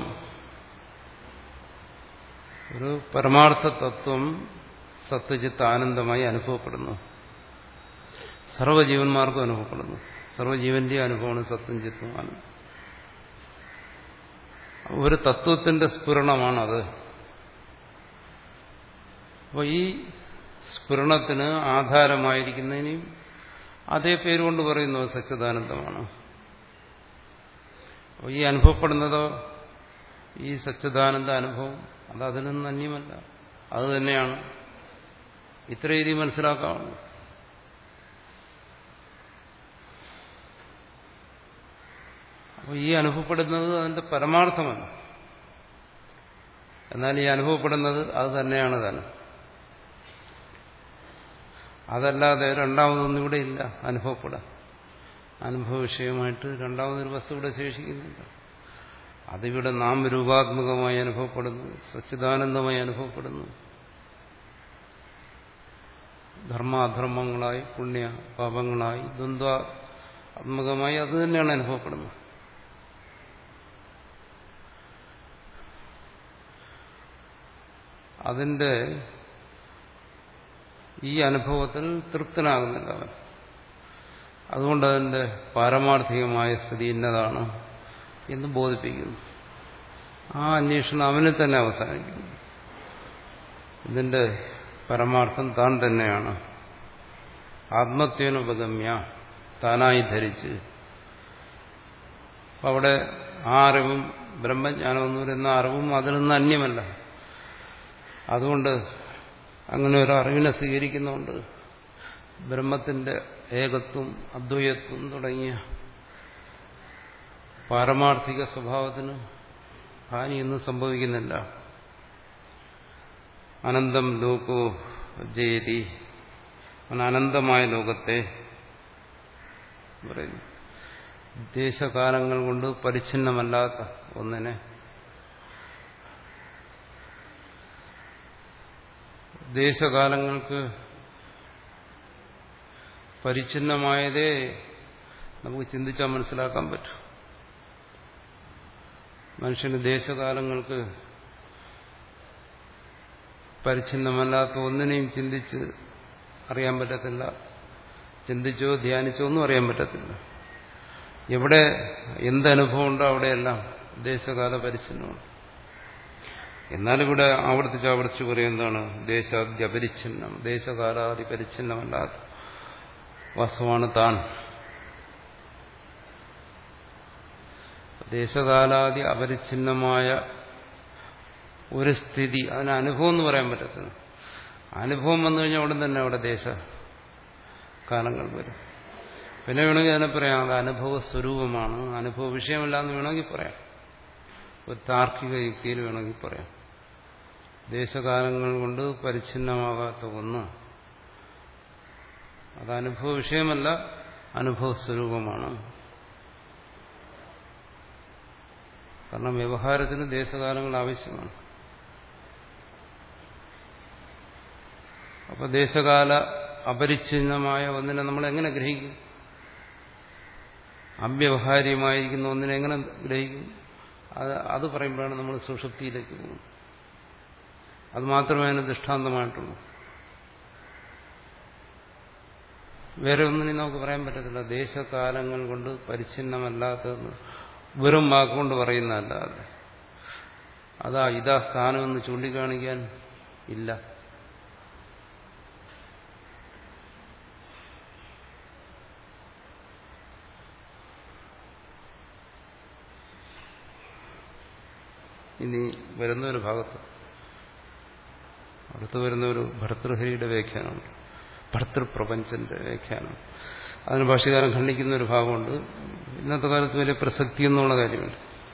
ഒരു പരമാർത്ഥ തത്വം സത്യജിത്ത് ആനന്ദമായി അനുഭവപ്പെടുന്നു സർവ്വജീവന്മാർക്കും അനുഭവപ്പെടുന്നു സർവ്വജീവന്റെ അനുഭവമാണ് സത്യം ചിത്തും ആനന്ദം ഒരു തത്വത്തിന്റെ സ്ഫുരണമാണത് അപ്പോൾ ഈ സ്ഫുരണത്തിന് ആധാരമായിരിക്കുന്നതിനെയും അതേ പേരുകൊണ്ട് പറയുന്നു സച്ചിദാനന്ദമാണ് അപ്പോൾ ഈ അനുഭവപ്പെടുന്നതോ ഈ സച്ചിദാനന്ദ അനുഭവം അത് അതിൽ നിന്ന് അന്യമല്ല അത് തന്നെയാണ് ഇത്ര രീതി മനസ്സിലാക്കാവുന്നു അപ്പോൾ ഈ അനുഭവപ്പെടുന്നത് അതിന്റെ പരമാർത്ഥമല്ല എന്നാൽ ഈ അനുഭവപ്പെടുന്നത് അത് തന്നെയാണ് തന്നെ അതല്ലാതെ രണ്ടാമതൊന്നും ഇവിടെ ഇല്ല അനുഭവപ്പെടാൻ അനുഭവ വിഷയമായിട്ട് രണ്ടാമതൊരു വസ്തു ഇവിടെ ശേഷിക്കുന്നില്ല അതിവിടെ നാം രൂപാത്മകമായി അനുഭവപ്പെടുന്നു സച്ചിദാനന്ദമായി അനുഭവപ്പെടുന്നു ധർമാധർമ്മങ്ങളായി പുണ്യ പാപങ്ങളായി ദ്വന്ദ്വാത്മകമായി അത് തന്നെയാണ് അനുഭവപ്പെടുന്നത് അതിന്റെ ഈ അനുഭവത്തിൽ തൃപ്തനാകുന്നില്ല അവൻ അതുകൊണ്ട് അതിന്റെ പാരമാർത്ഥികമായ സ്ഥിതി ഇന്നതാണ് എന്ന് ബോധിപ്പിക്കുന്നു ആ അന്വേഷണം അവനിൽ തന്നെ അവസാനിക്കുന്നു ഇതിന്റെ പരമാർത്ഥം താൻ തന്നെയാണ് ആത്മത്വനുപഗമ്യ താനായി ധരിച്ച് അവിടെ ആ അറിവും ബ്രഹ്മജ്ഞാനം എന്ന് പറയുന്ന അറിവും അതിൽ നിന്ന് അന്യമല്ല അതുകൊണ്ട് അങ്ങനെ ഒരു അറിവിനെ സ്വീകരിക്കുന്നുണ്ട് ബ്രഹ്മത്തിന്റെ ഏകത്വം അദ്വൈതത്വം തുടങ്ങിയ പാരമാർത്ഥിക സ്വഭാവത്തിന് ഹാനിയൊന്നും സംഭവിക്കുന്നില്ല അനന്തം ലോകോ ജയതി അനന്തമായ ലോകത്തെ പറയുന്നു ദേശകാലങ്ങൾ കൊണ്ട് പരിച്ഛിന്നമല്ലാത്ത ഒന്നിനെ ദേശകാലങ്ങൾക്ക് പരിച്ഛിന്നമായതേ നമുക്ക് ചിന്തിച്ചാൽ മനസ്സിലാക്കാൻ പറ്റും മനുഷ്യന് ദേശകാലങ്ങൾക്ക് പരിച്ഛിന്നമല്ലാത്ത ഒന്നിനെയും ചിന്തിച്ച് അറിയാൻ പറ്റത്തില്ല ചിന്തിച്ചോ ധ്യാനിച്ചോ ഒന്നും അറിയാൻ പറ്റത്തില്ല എവിടെ എന്തനുഭവം ഉണ്ടോ അവിടെയെല്ലാം ദേശകാല പരിച്ഛിന്നമുണ്ട് എന്നാലിവിടെ ആവർത്തിച്ച് ആവർത്തിച്ച് പറയും എന്താണ് ദേശാദ്യ പരിച്ഛിന്നം ദേശകാലാദി പരിച്ഛിന്നമല്ലാത്ത വസ്തുവാണ് താൻ ദേശകാലാദി അപരിച്ഛിന്നമായ ഒരു സ്ഥിതി അതിന് അനുഭവം എന്ന് പറയാൻ പറ്റത്തില്ല അനുഭവം വന്നു കഴിഞ്ഞാൽ ഉടൻ തന്നെ അവിടെ ദേശ കാലങ്ങൾ വരും പിന്നെ വേണമെങ്കിൽ അതിനെ പറയാം അത് അനുഭവ സ്വരൂപമാണ് അനുഭവ വിഷയമല്ല എന്ന് വേണമെങ്കിൽ പറയാം ഒരു താർക്കിക യുക്തിയിൽ വേണമെങ്കിൽ പറയാം ദേശകാലങ്ങൾ കൊണ്ട് പരിച്ഛിന്നമാകാത്ത ഒന്ന് അത് അനുഭവ വിഷയമല്ല അനുഭവ സ്വരൂപമാണ് കാരണം വ്യവഹാരത്തിന് ദേശകാലങ്ങൾ ആവശ്യമാണ് അപ്പൊ ദേശകാല അപരിച്ഛിന്നമായ ഒന്നിനെ നമ്മൾ എങ്ങനെ ഗ്രഹിക്കും അവ്യവഹാര്യമായിരിക്കുന്ന ഒന്നിനെ എങ്ങനെ ഗ്രഹിക്കും അത് അത് പറയുമ്പോഴാണ് നമ്മൾ സുഷുപ്തിയിലേക്ക് പോകുന്നത് അത് മാത്രമേ അതിന് ദൃഷ്ടാന്തമായിട്ടുള്ളൂ വേറെ ഒന്നിനും നമുക്ക് പറയാൻ പറ്റത്തില്ല ദേശകാലങ്ങൾ കൊണ്ട് പരിച്ഛിന്നമല്ലാത്തതെന്ന് വെറും വാക്കുകൊണ്ട് പറയുന്നതല്ലാതെ അതാ ഇതാ സ്ഥാനമെന്ന് ചൂണ്ടിക്കാണിക്കാൻ ഇല്ല ഇനി വരുന്ന ഒരു ഭാഗത്ത് അടുത്ത് വരുന്ന ഒരു ഭർത്തൃഹരിയുടെ വ്യാഖ്യാനമുണ്ട് ഭർത്തൃപ്രപഞ്ചന്റെ വ്യാഖ്യാനം അതിന് ഭാഷകാരൻ ഖണ്ഡിക്കുന്ന ഒരു ഭാഗമുണ്ട് ഇന്നത്തെ കാലത്ത് വലിയ പ്രസക്തി എന്നുള്ള കാര്യമില്ല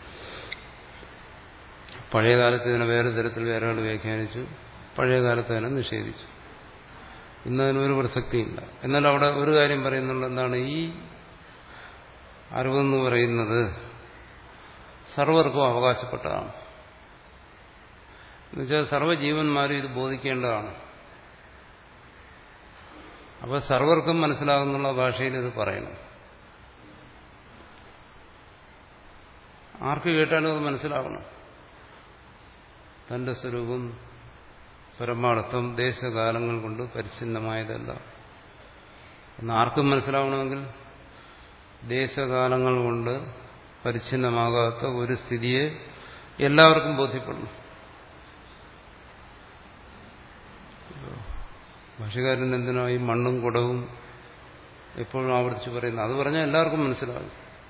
പഴയ കാലത്ത് ഇതിനെ വേറെ തരത്തിൽ വേറെ ആൾ വ്യാഖ്യാനിച്ചു പഴയ കാലത്ത് തന്നെ നിഷേധിച്ചു ഇന്നതിനൊരു പ്രസക്തിയില്ല എന്നാൽ അവിടെ ഒരു കാര്യം പറയുന്നുണ്ട് എന്താണ് ഈ അറിവെന്ന് പറയുന്നത് സർവർക്കും അവകാശപ്പെട്ടതാണ് എന്നുവെച്ചാൽ സർവ്വജീവന്മാരും ഇത് ബോധിക്കേണ്ടതാണ് അപ്പോൾ സർവർക്കും മനസ്സിലാകുന്നുള്ള ഭാഷയിൽ ഇത് പറയണം ആർക്ക് കേട്ടാലും അത് മനസ്സിലാവണം തന്റെ സ്വരൂപം പരമാർത്ഥം ദേശകാലങ്ങൾ കൊണ്ട് പരിച്ഛിന്നമായതല്ല എന്ന് ആർക്കും മനസ്സിലാവണമെങ്കിൽ ദേശകാലങ്ങൾ കൊണ്ട് പരിച്ഛിന്നമാകാത്ത ഒരു സ്ഥിതിയെ എല്ലാവർക്കും ബോധ്യപ്പെടണം ഭാഷകാരൻ എന്തിനാ ഈ മണ്ണും കുടവും എപ്പോഴും ആവർത്തിച്ച് പറയുന്നത് അത് പറഞ്ഞാൽ എല്ലാവർക്കും മനസ്സിലാകും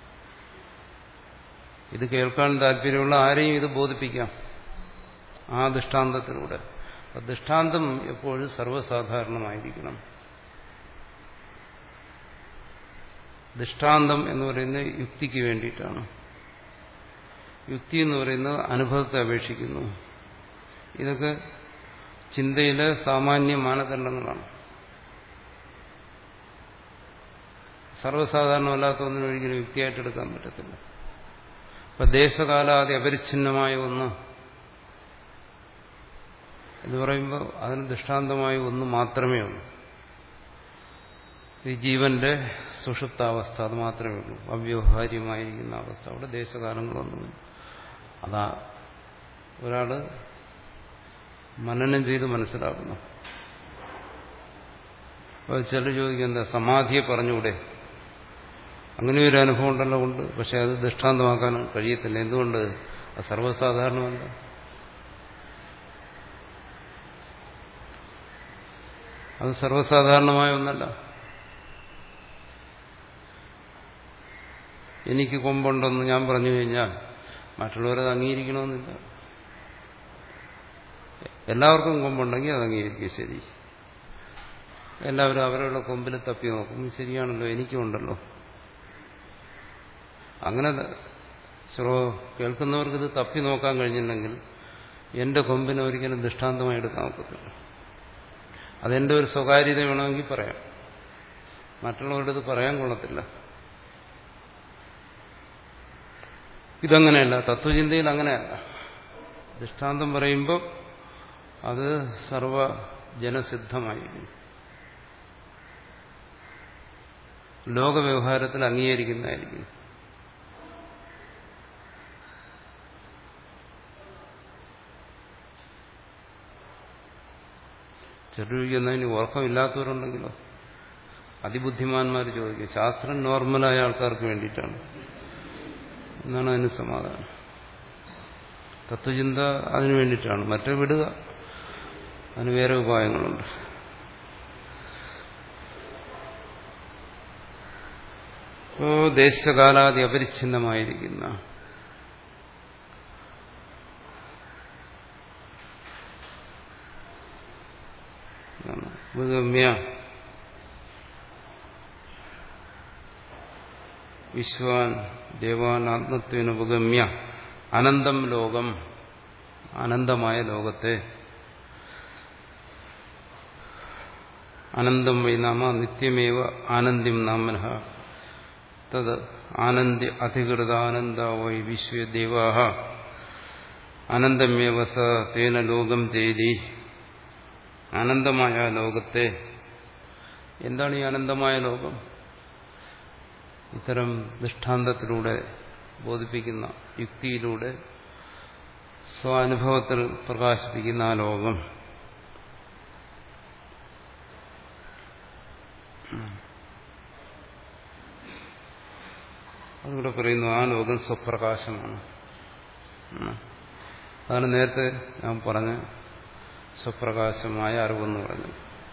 ഇത് കേൾക്കാൻ താല്പര്യമുള്ള ആരെയും ഇത് ബോധിപ്പിക്കാം ആ ദൃഷ്ടാന്തത്തിലൂടെ ദൃഷ്ടാന്തം എപ്പോഴും സർവ്വസാധാരണമായിരിക്കണം ദൃഷ്ടാന്തം എന്ന് പറയുന്നത് യുക്തിക്ക് വേണ്ടിയിട്ടാണ് യുക്തി എന്ന് പറയുന്നത് അനുഭവത്തെ അപേക്ഷിക്കുന്നു ഇതൊക്കെ ചിന്തയിലെ സാമാന്യ മാനദണ്ഡങ്ങളാണ് സർവ്വസാധാരണമല്ലാത്ത ഒന്നിനും ഒരിക്കലും യുക്തിയായിട്ട് എടുക്കാൻ പറ്റത്തില്ല ഇപ്പൊ ദേശകാലാദി അപരിച്ഛിന്നമായ ഒന്ന് എന്ന് പറയുമ്പോൾ അതിന് ദൃഷ്ടാന്തമായ ഒന്ന് മാത്രമേ ഉള്ളൂ ഈ ജീവന്റെ സുഷുപ്താവസ്ഥ അത് മാത്രമേ ഉള്ളൂ അവ്യവഹാര്യമായിരിക്കുന്ന അവസ്ഥ അവിടെ ദേശകാലങ്ങളൊന്നുമില്ല അതാ ഒരാള് മനനം ചെയ്ത് മനസ്സിലാക്കുന്നു അപ്പോൾ ചിലർ ചോദിക്കും എന്താ സമാധിയെ പറഞ്ഞുകൂടെ അങ്ങനെ ഒരു അനുഭവം ഉണ്ടല്ലോ ഉണ്ട് പക്ഷെ അത് ദൃഷ്ടാന്തമാക്കാൻ കഴിയത്തില്ല എന്തുകൊണ്ട് അത് സർവ്വസാധാരണമല്ല അത് സർവ്വസാധാരണമായ ഒന്നല്ല എനിക്ക് കൊമ്പുണ്ടെന്ന് ഞാൻ പറഞ്ഞു കഴിഞ്ഞാൽ മറ്റുള്ളവരത് അംഗീകരിക്കണമെന്നില്ല എല്ലാവർക്കും കൊമ്പുണ്ടെങ്കിൽ അത് അംഗീകരിക്കും ശരി എല്ലാവരും അവരുടെ കൊമ്പിൽ തപ്പി നോക്കും ശരിയാണല്ലോ എനിക്കുണ്ടല്ലോ അങ്ങനെ ശ്രോ കേൾക്കുന്നവർക്ക് ഇത് തപ്പി നോക്കാൻ കഴിഞ്ഞില്ലെങ്കിൽ എന്റെ കൊമ്പിനെ ഒരിക്കലും ദൃഷ്ടാന്തമായി എടുക്കാൻ ഒക്കത്തില്ല അതെന്റെ ഒരു സ്വകാര്യത വേണമെങ്കിൽ പറയാം മറ്റുള്ളവരുടെ ഇത് പറയാൻ കൊള്ളത്തില്ല ഇതങ്ങനെയല്ല തത്വചിന്തയിൽ അങ്ങനെയല്ല ദൃഷ്ടാന്തം പറയുമ്പോൾ അത് സർവ ജനസിദ്ധമായിരിക്കും ലോകവ്യവഹാരത്തിൽ അംഗീകരിക്കുന്നതായിരിക്കും ചെറുകിക്കുന്നതിന് ഉറക്കമില്ലാത്തവരുണ്ടെങ്കിലോ അതിബുദ്ധിമാന്മാർ ചോദിക്കും ശാസ്ത്രം നോർമലായ ആൾക്കാർക്ക് വേണ്ടിയിട്ടാണ് എന്നാണ് അതിന് സമാധാനം തത്വചിന്ത അതിനു വേണ്ടിയിട്ടാണ് മറ്റേ വിടുക അതിന് വേറെ ഉപായങ്ങളുണ്ട് ഇപ്പോ ദേശകാലാദി അപരിച്ഛിന്നമായിരിക്കുന്ന ഉപഗമ്യ വിശ്വാൻ ദേവാൻ ആത്മത്വനുപഗമ്യ അനന്തം ലോകം അനന്തമായ ലോകത്തെ അനന്തം വൈ നാമ നിത്യമേവ ആനന്ദ്യം നാമന തത് ആനന്ദ്യ അധികൃതാനന്ദ വൈ വിശ്വദേവാ അനന്തമേവ സ തേന ലോകം ചെയ്തി അനന്തമായ ലോകത്തെ എന്താണ് ഈ അനന്തമായ ലോകം ഇത്തരം ദൃഷ്ടാന്തത്തിലൂടെ ബോധിപ്പിക്കുന്ന യുക്തിയിലൂടെ സ്വാനുഭവത്തിൽ പ്രകാശിപ്പിക്കുന്ന ആ ലോകം അതിവിടെ പറയുന്നു ആ ലോകം സ്വപ്രകാശമാണ് അതാണ് നേരത്തെ ഞാൻ പറഞ്ഞ സ്വപ്രകാശമായ അറിവെന്ന് പറഞ്ഞു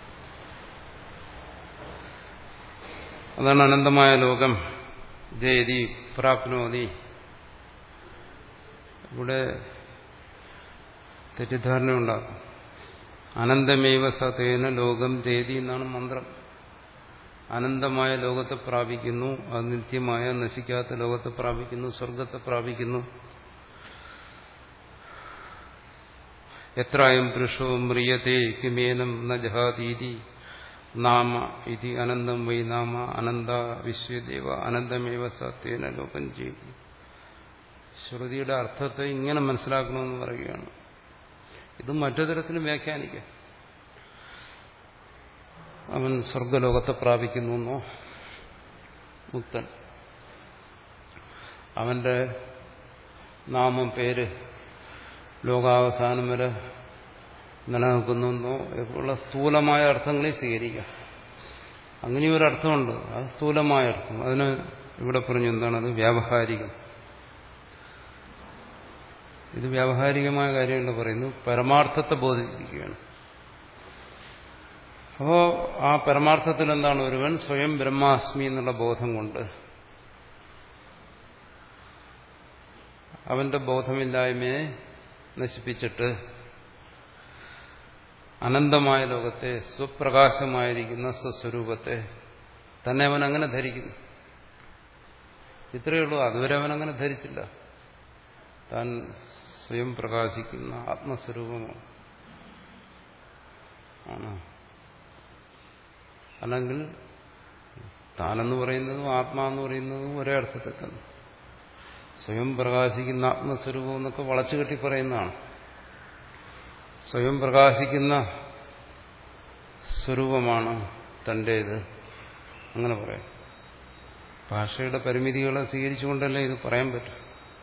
അതാണ് അനന്തമായ ലോകം ജയതി പ്രാപ്നോതി ഇവിടെ തെറ്റിദ്ധാരണ ഉണ്ടാക്കും അനന്തമേവ സതേന ലോകം ജയതി എന്നാണ് മന്ത്രം അനന്തമായ ലോകത്തെ പ്രാപിക്കുന്നു അത് നിത്യമായ നശിക്കാത്ത ലോകത്തെ പ്രാപിക്കുന്നു സ്വർഗത്തെ പ്രാപിക്കുന്നു എത്രായം പുരുഷോ മ്രിയത്തെ കിമേനം ന ജഹാതീതി നാമ ഇതി അനന്തം വൈ നാമ അനന്ത വിശ്വദേവ അനന്തമേവ സത്യേന ലോകം ചെയ്തു ശ്രുതിയുടെ അർത്ഥത്തെ ഇങ്ങനെ മനസ്സിലാക്കണമെന്ന് പറയുകയാണ് ഇത് മറ്റു തരത്തിലും വ്യാഖ്യാനിക്കാം അവൻ സ്വർഗലോകത്തെ പ്രാപിക്കുന്നു എന്നോ മുക്തൻ അവന്റെ നാമം പേര് ലോകാവസാനം വരെ നിലനിൽക്കുന്നു ഉള്ള സ്ഥൂലമായ അർത്ഥങ്ങളെ സ്വീകരിക്കാം അങ്ങനെയൊരു അർത്ഥമുണ്ട് അത് സ്ഥൂലമായ അർത്ഥം അതിന് ഇവിടെ പറഞ്ഞു എന്താണ് അത് വ്യാവഹാരികം ഇത് വ്യാവഹാരികമായ കാര്യമല്ല പറയുന്നു പരമാർത്ഥത്തെ ബോധിപ്പിക്കുകയാണ് അപ്പോ ആ പരമാർത്ഥത്തിൽ എന്താണ് ഒരുവൻ സ്വയം ബ്രഹ്മാസ്മി എന്നുള്ള ബോധം കൊണ്ട് അവന്റെ ബോധമില്ലായ്മയെ നശിപ്പിച്ചിട്ട് അനന്തമായ ലോകത്തെ സ്വപ്രകാശമായിരിക്കുന്ന സ്വസ്വരൂപത്തെ തന്നെ അവൻ അങ്ങനെ ധരിക്കുന്നു ഇത്രയേ ഉള്ളൂ അതുവരെ അവൻ അങ്ങനെ ധരിച്ചില്ല താൻ സ്വയം പ്രകാശിക്കുന്ന ആത്മസ്വരൂപമാണ് ആണ് അല്ലെങ്കിൽ താനെന്ന് പറയുന്നതും ആത്മാന്ന് പറയുന്നതും ഒരേ അർത്ഥത്തിൽ തന്നെ സ്വയം പ്രകാശിക്കുന്ന ആത്മസ്വരൂപം എന്നൊക്കെ വളച്ചു കെട്ടി പറയുന്നതാണ് സ്വയം പ്രകാശിക്കുന്ന സ്വരൂപമാണ് തൻ്റേത് അങ്ങനെ പറയാം ഭാഷയുടെ പരിമിതികളെ സ്വീകരിച്ചുകൊണ്ടല്ലേ ഇത് പറയാൻ പറ്റും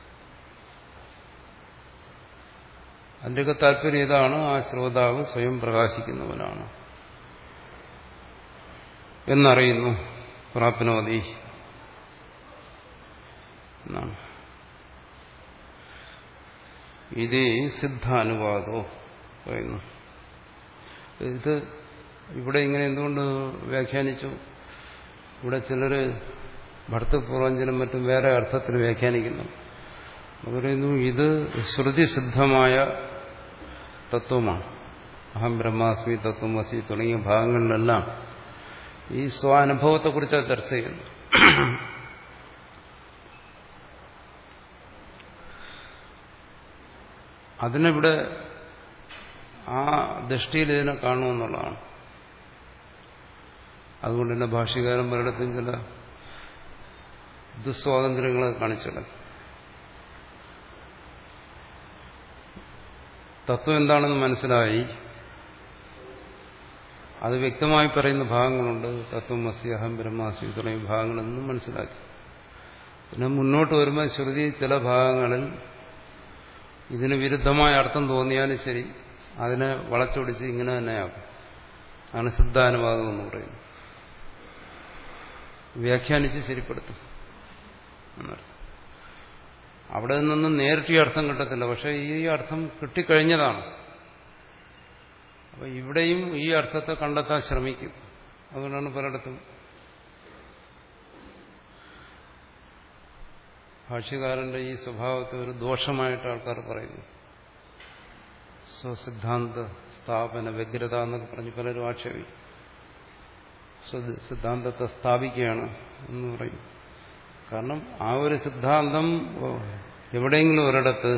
അതിൻ്റെയൊക്കെ താല്പര്യം ഇതാണ് ആ ശ്രോതാവ് സ്വയം പ്രകാശിക്കുന്നവനാണ് എന്നറിയുന്നു പ്രാപ്നോതി എന്നാണ് ഇതേ സിദ്ധാനുവാദോ പറയുന്നു ഇത് ഇവിടെ ഇങ്ങനെ എന്തുകൊണ്ട് വ്യാഖ്യാനിച്ചു ഇവിടെ ചിലര് ഭർത്തപൂർവഞ്ചനും മറ്റും വേറെ അർത്ഥത്തിൽ വ്യാഖ്യാനിക്കുന്നു പറയുന്നു ഇത് ശ്രുതിസിദ്ധമായ തത്വമാണ് അഹം ബ്രഹ്മാസ്മി തത്വമസി തുടങ്ങിയ ഭാഗങ്ങളിലെല്ലാം ഈ സ്വാനുഭവത്തെക്കുറിച്ചാണ് ചർച്ച ചെയ്യുന്നത് അതിനിവിടെ ആ ദൃഷ്ടിയിൽ ഇതിനെ കാണുമെന്നുള്ളതാണ് അതുകൊണ്ട് തന്നെ ഭാഷ്യകാരൻ പലയിടത്തും ചില ദുസ്വാതന്ത്ര്യങ്ങളെ കാണിച്ചിട തത്വം എന്താണെന്ന് മനസ്സിലായി അത് വ്യക്തമായി പറയുന്ന ഭാഗങ്ങളുണ്ട് തത്വം മസി അഹം ബ്രഹ്മാസി തുടങ്ങിയ ഭാഗങ്ങളെന്നും മനസ്സിലാക്കി പിന്നെ മുന്നോട്ട് വരുമ്പോൾ ശ്രുതി ചില ഭാഗങ്ങളിൽ ഇതിന് വിരുദ്ധമായ അർത്ഥം തോന്നിയാലും ശരി അതിനെ വളച്ചൊടിച്ച് ഇങ്ങനെ തന്നെയാകും ആണ് സിദ്ധാനുവാദം എന്ന് പറയുന്നത് വ്യാഖ്യാനിച്ച് ശരിപ്പെടുത്തും എന്നർത്ഥം അവിടെ നിന്നൊന്നും നേരിട്ട് ഈ അർത്ഥം കിട്ടത്തില്ല പക്ഷെ ഈ അർത്ഥം കിട്ടിക്കഴിഞ്ഞതാണ് അപ്പൊ ഇവിടെയും ഈ അർത്ഥത്തെ കണ്ടെത്താൻ ശ്രമിക്കും അതുകൊണ്ടാണ് പലയിടത്തും ഭാഷ്യകാരന്റെ ഈ സ്വഭാവത്തെ ഒരു ദോഷമായിട്ട് ആൾക്കാർ പറയുന്നു സ്വസിദ്ധാന്ത സ്ഥാപന വ്യഗ്രത എന്നൊക്കെ പറഞ്ഞ് പലരും ആക്ഷേപിക്കും സിദ്ധാന്തത്തെ സ്ഥാപിക്കുകയാണ് എന്ന് പറയും കാരണം ആ ഒരു സിദ്ധാന്തം എവിടെയെങ്കിലും ഒരിടത്ത്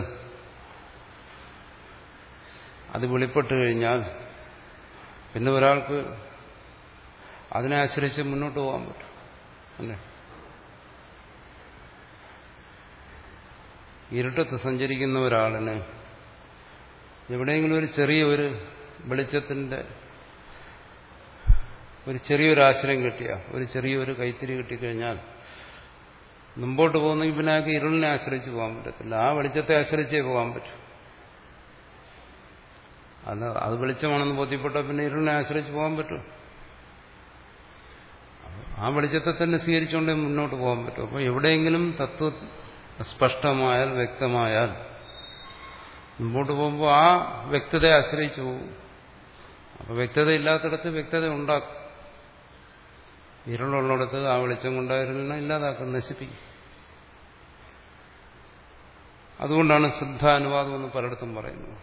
അത് വെളിപ്പെട്ട് കഴിഞ്ഞാൽ പിന്നെ ഒരാൾക്ക് അതിനെ ആശ്രയിച്ച് മുന്നോട്ട് പോകാൻ പറ്റും അല്ലേ ഇരുട്ടത്ത് സഞ്ചരിക്കുന്ന ഒരാളിന് എവിടെയെങ്കിലും ഒരു ചെറിയ ഒരു വെളിച്ചത്തിന്റെ ഒരു ചെറിയൊരു ആശ്രയം കിട്ടിയ ഒരു ചെറിയൊരു കൈത്തിരി കിട്ടിക്കഴിഞ്ഞാൽ മുമ്പോട്ട് പോകുന്നെങ്കിൽ പിന്നെ അയാൾക്ക് ഇരുളിനെ ആശ്രയിച്ച് പോകാൻ പറ്റത്തില്ല ആ വെളിച്ചത്തെ ആശ്രയിച്ചേ പോകാൻ പറ്റും അല്ല അത് വെളിച്ചമാണെന്ന് ബോധ്യപ്പെട്ടാൽ പിന്നെ ഇരുളിനെ ആശ്രയിച്ച് പോകാൻ പറ്റും ആ വെളിച്ചത്തെ തന്നെ സ്വീകരിച്ചുകൊണ്ടേ മുന്നോട്ട് പോകാൻ പറ്റും അപ്പോൾ എവിടെയെങ്കിലും തത്വ സ്പഷ്ടമായാൽ വ്യക്തമായാൽ മുമ്പോട്ട് പോകുമ്പോൾ ആ വ്യക്തതയെ ആശ്രയിച്ചു പോകും അപ്പോൾ വ്യക്തത ഇല്ലാത്തിടത്ത് വ്യക്തത ഉണ്ടാക്കും ഇരുളുള്ളിടത്ത് ആ വെളിച്ചം കൊണ്ടായിരുന്ന ഇല്ലാതാക്കും നശിപ്പിക്കും അതുകൊണ്ടാണ് ശ്രദ്ധാനുവാദം എന്ന് പലയിടത്തും പറയുന്നത്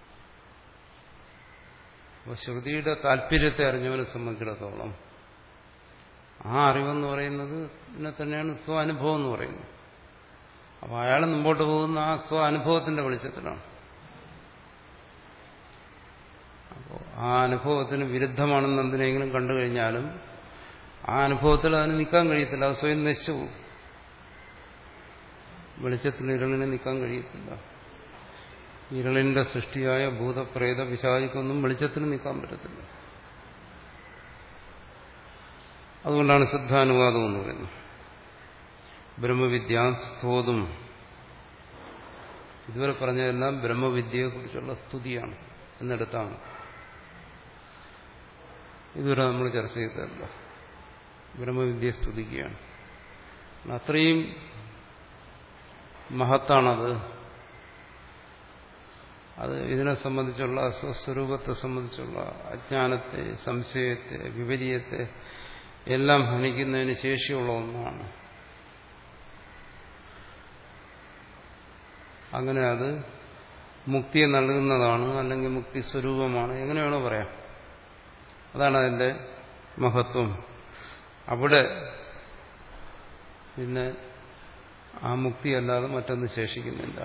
അപ്പോൾ ശ്രുതിയുടെ താല്പര്യത്തെ അറിഞ്ഞവനെ സംബന്ധിച്ചിടത്തോളം ആ അറിവെന്ന് പറയുന്നത് ഇതിനെ തന്നെയാണ് സ്വ അനുഭവം എന്ന് പറയുന്നത് അപ്പോൾ അയാൾ മുമ്പോട്ട് പോകുന്ന ആ സ്വ അനുഭവത്തിന്റെ വെളിച്ചത്തിലാണ് അപ്പോൾ ആ അനുഭവത്തിന് വിരുദ്ധമാണെന്ന് എന്തിനെങ്കിലും കണ്ടു കഴിഞ്ഞാലും ആ അനുഭവത്തിൽ അതിന് നിൽക്കാൻ കഴിയത്തില്ല അത് സ്വയം നശിച്ചു പോകും വെളിച്ചത്തിന് ഇരളിന് നിൽക്കാൻ കഴിയത്തില്ല ഇരളിന്റെ സൃഷ്ടിയായ ഭൂതപ്രേത വിശാചിക്കൊന്നും വെളിച്ചത്തിന് നിൽക്കാൻ പറ്റത്തില്ല അതുകൊണ്ടാണ് സിദ്ധാനുവാദം എന്ന് പറയുന്നത് ബ്രഹ്മവിദ്യ സ്തോതും ഇതുവരെ പറഞ്ഞതെല്ലാം ബ്രഹ്മവിദ്യയെക്കുറിച്ചുള്ള സ്തുതിയാണ് എന്നെടുത്താണ് ഇതുവരെ നമ്മൾ ചർച്ച ചെയ്തതല്ല ബ്രഹ്മവിദ്യ സ്തുതിക്കുകയാണ് അത്രയും മഹത്താണത് അത് ഇതിനെ സംബന്ധിച്ചുള്ള സ്വസ്വരൂപത്തെ സംബന്ധിച്ചുള്ള അജ്ഞാനത്തെ സംശയത്തെ വിപരീയത്തെ എല്ലാം ഹനിക്കുന്നതിന് ശേഷിയുള്ള ഒന്നാണ് അങ്ങനെ അത് മുക്തിയെ നൽകുന്നതാണ് അല്ലെങ്കിൽ മുക്തി സ്വരൂപമാണ് എങ്ങനെ വേണോ പറയാം അതാണ് അതിന്റെ മഹത്വം അവിടെ പിന്നെ ആ മുക്തിയല്ലാതെ മറ്റൊന്ന് ശേഷിക്കുന്നില്ല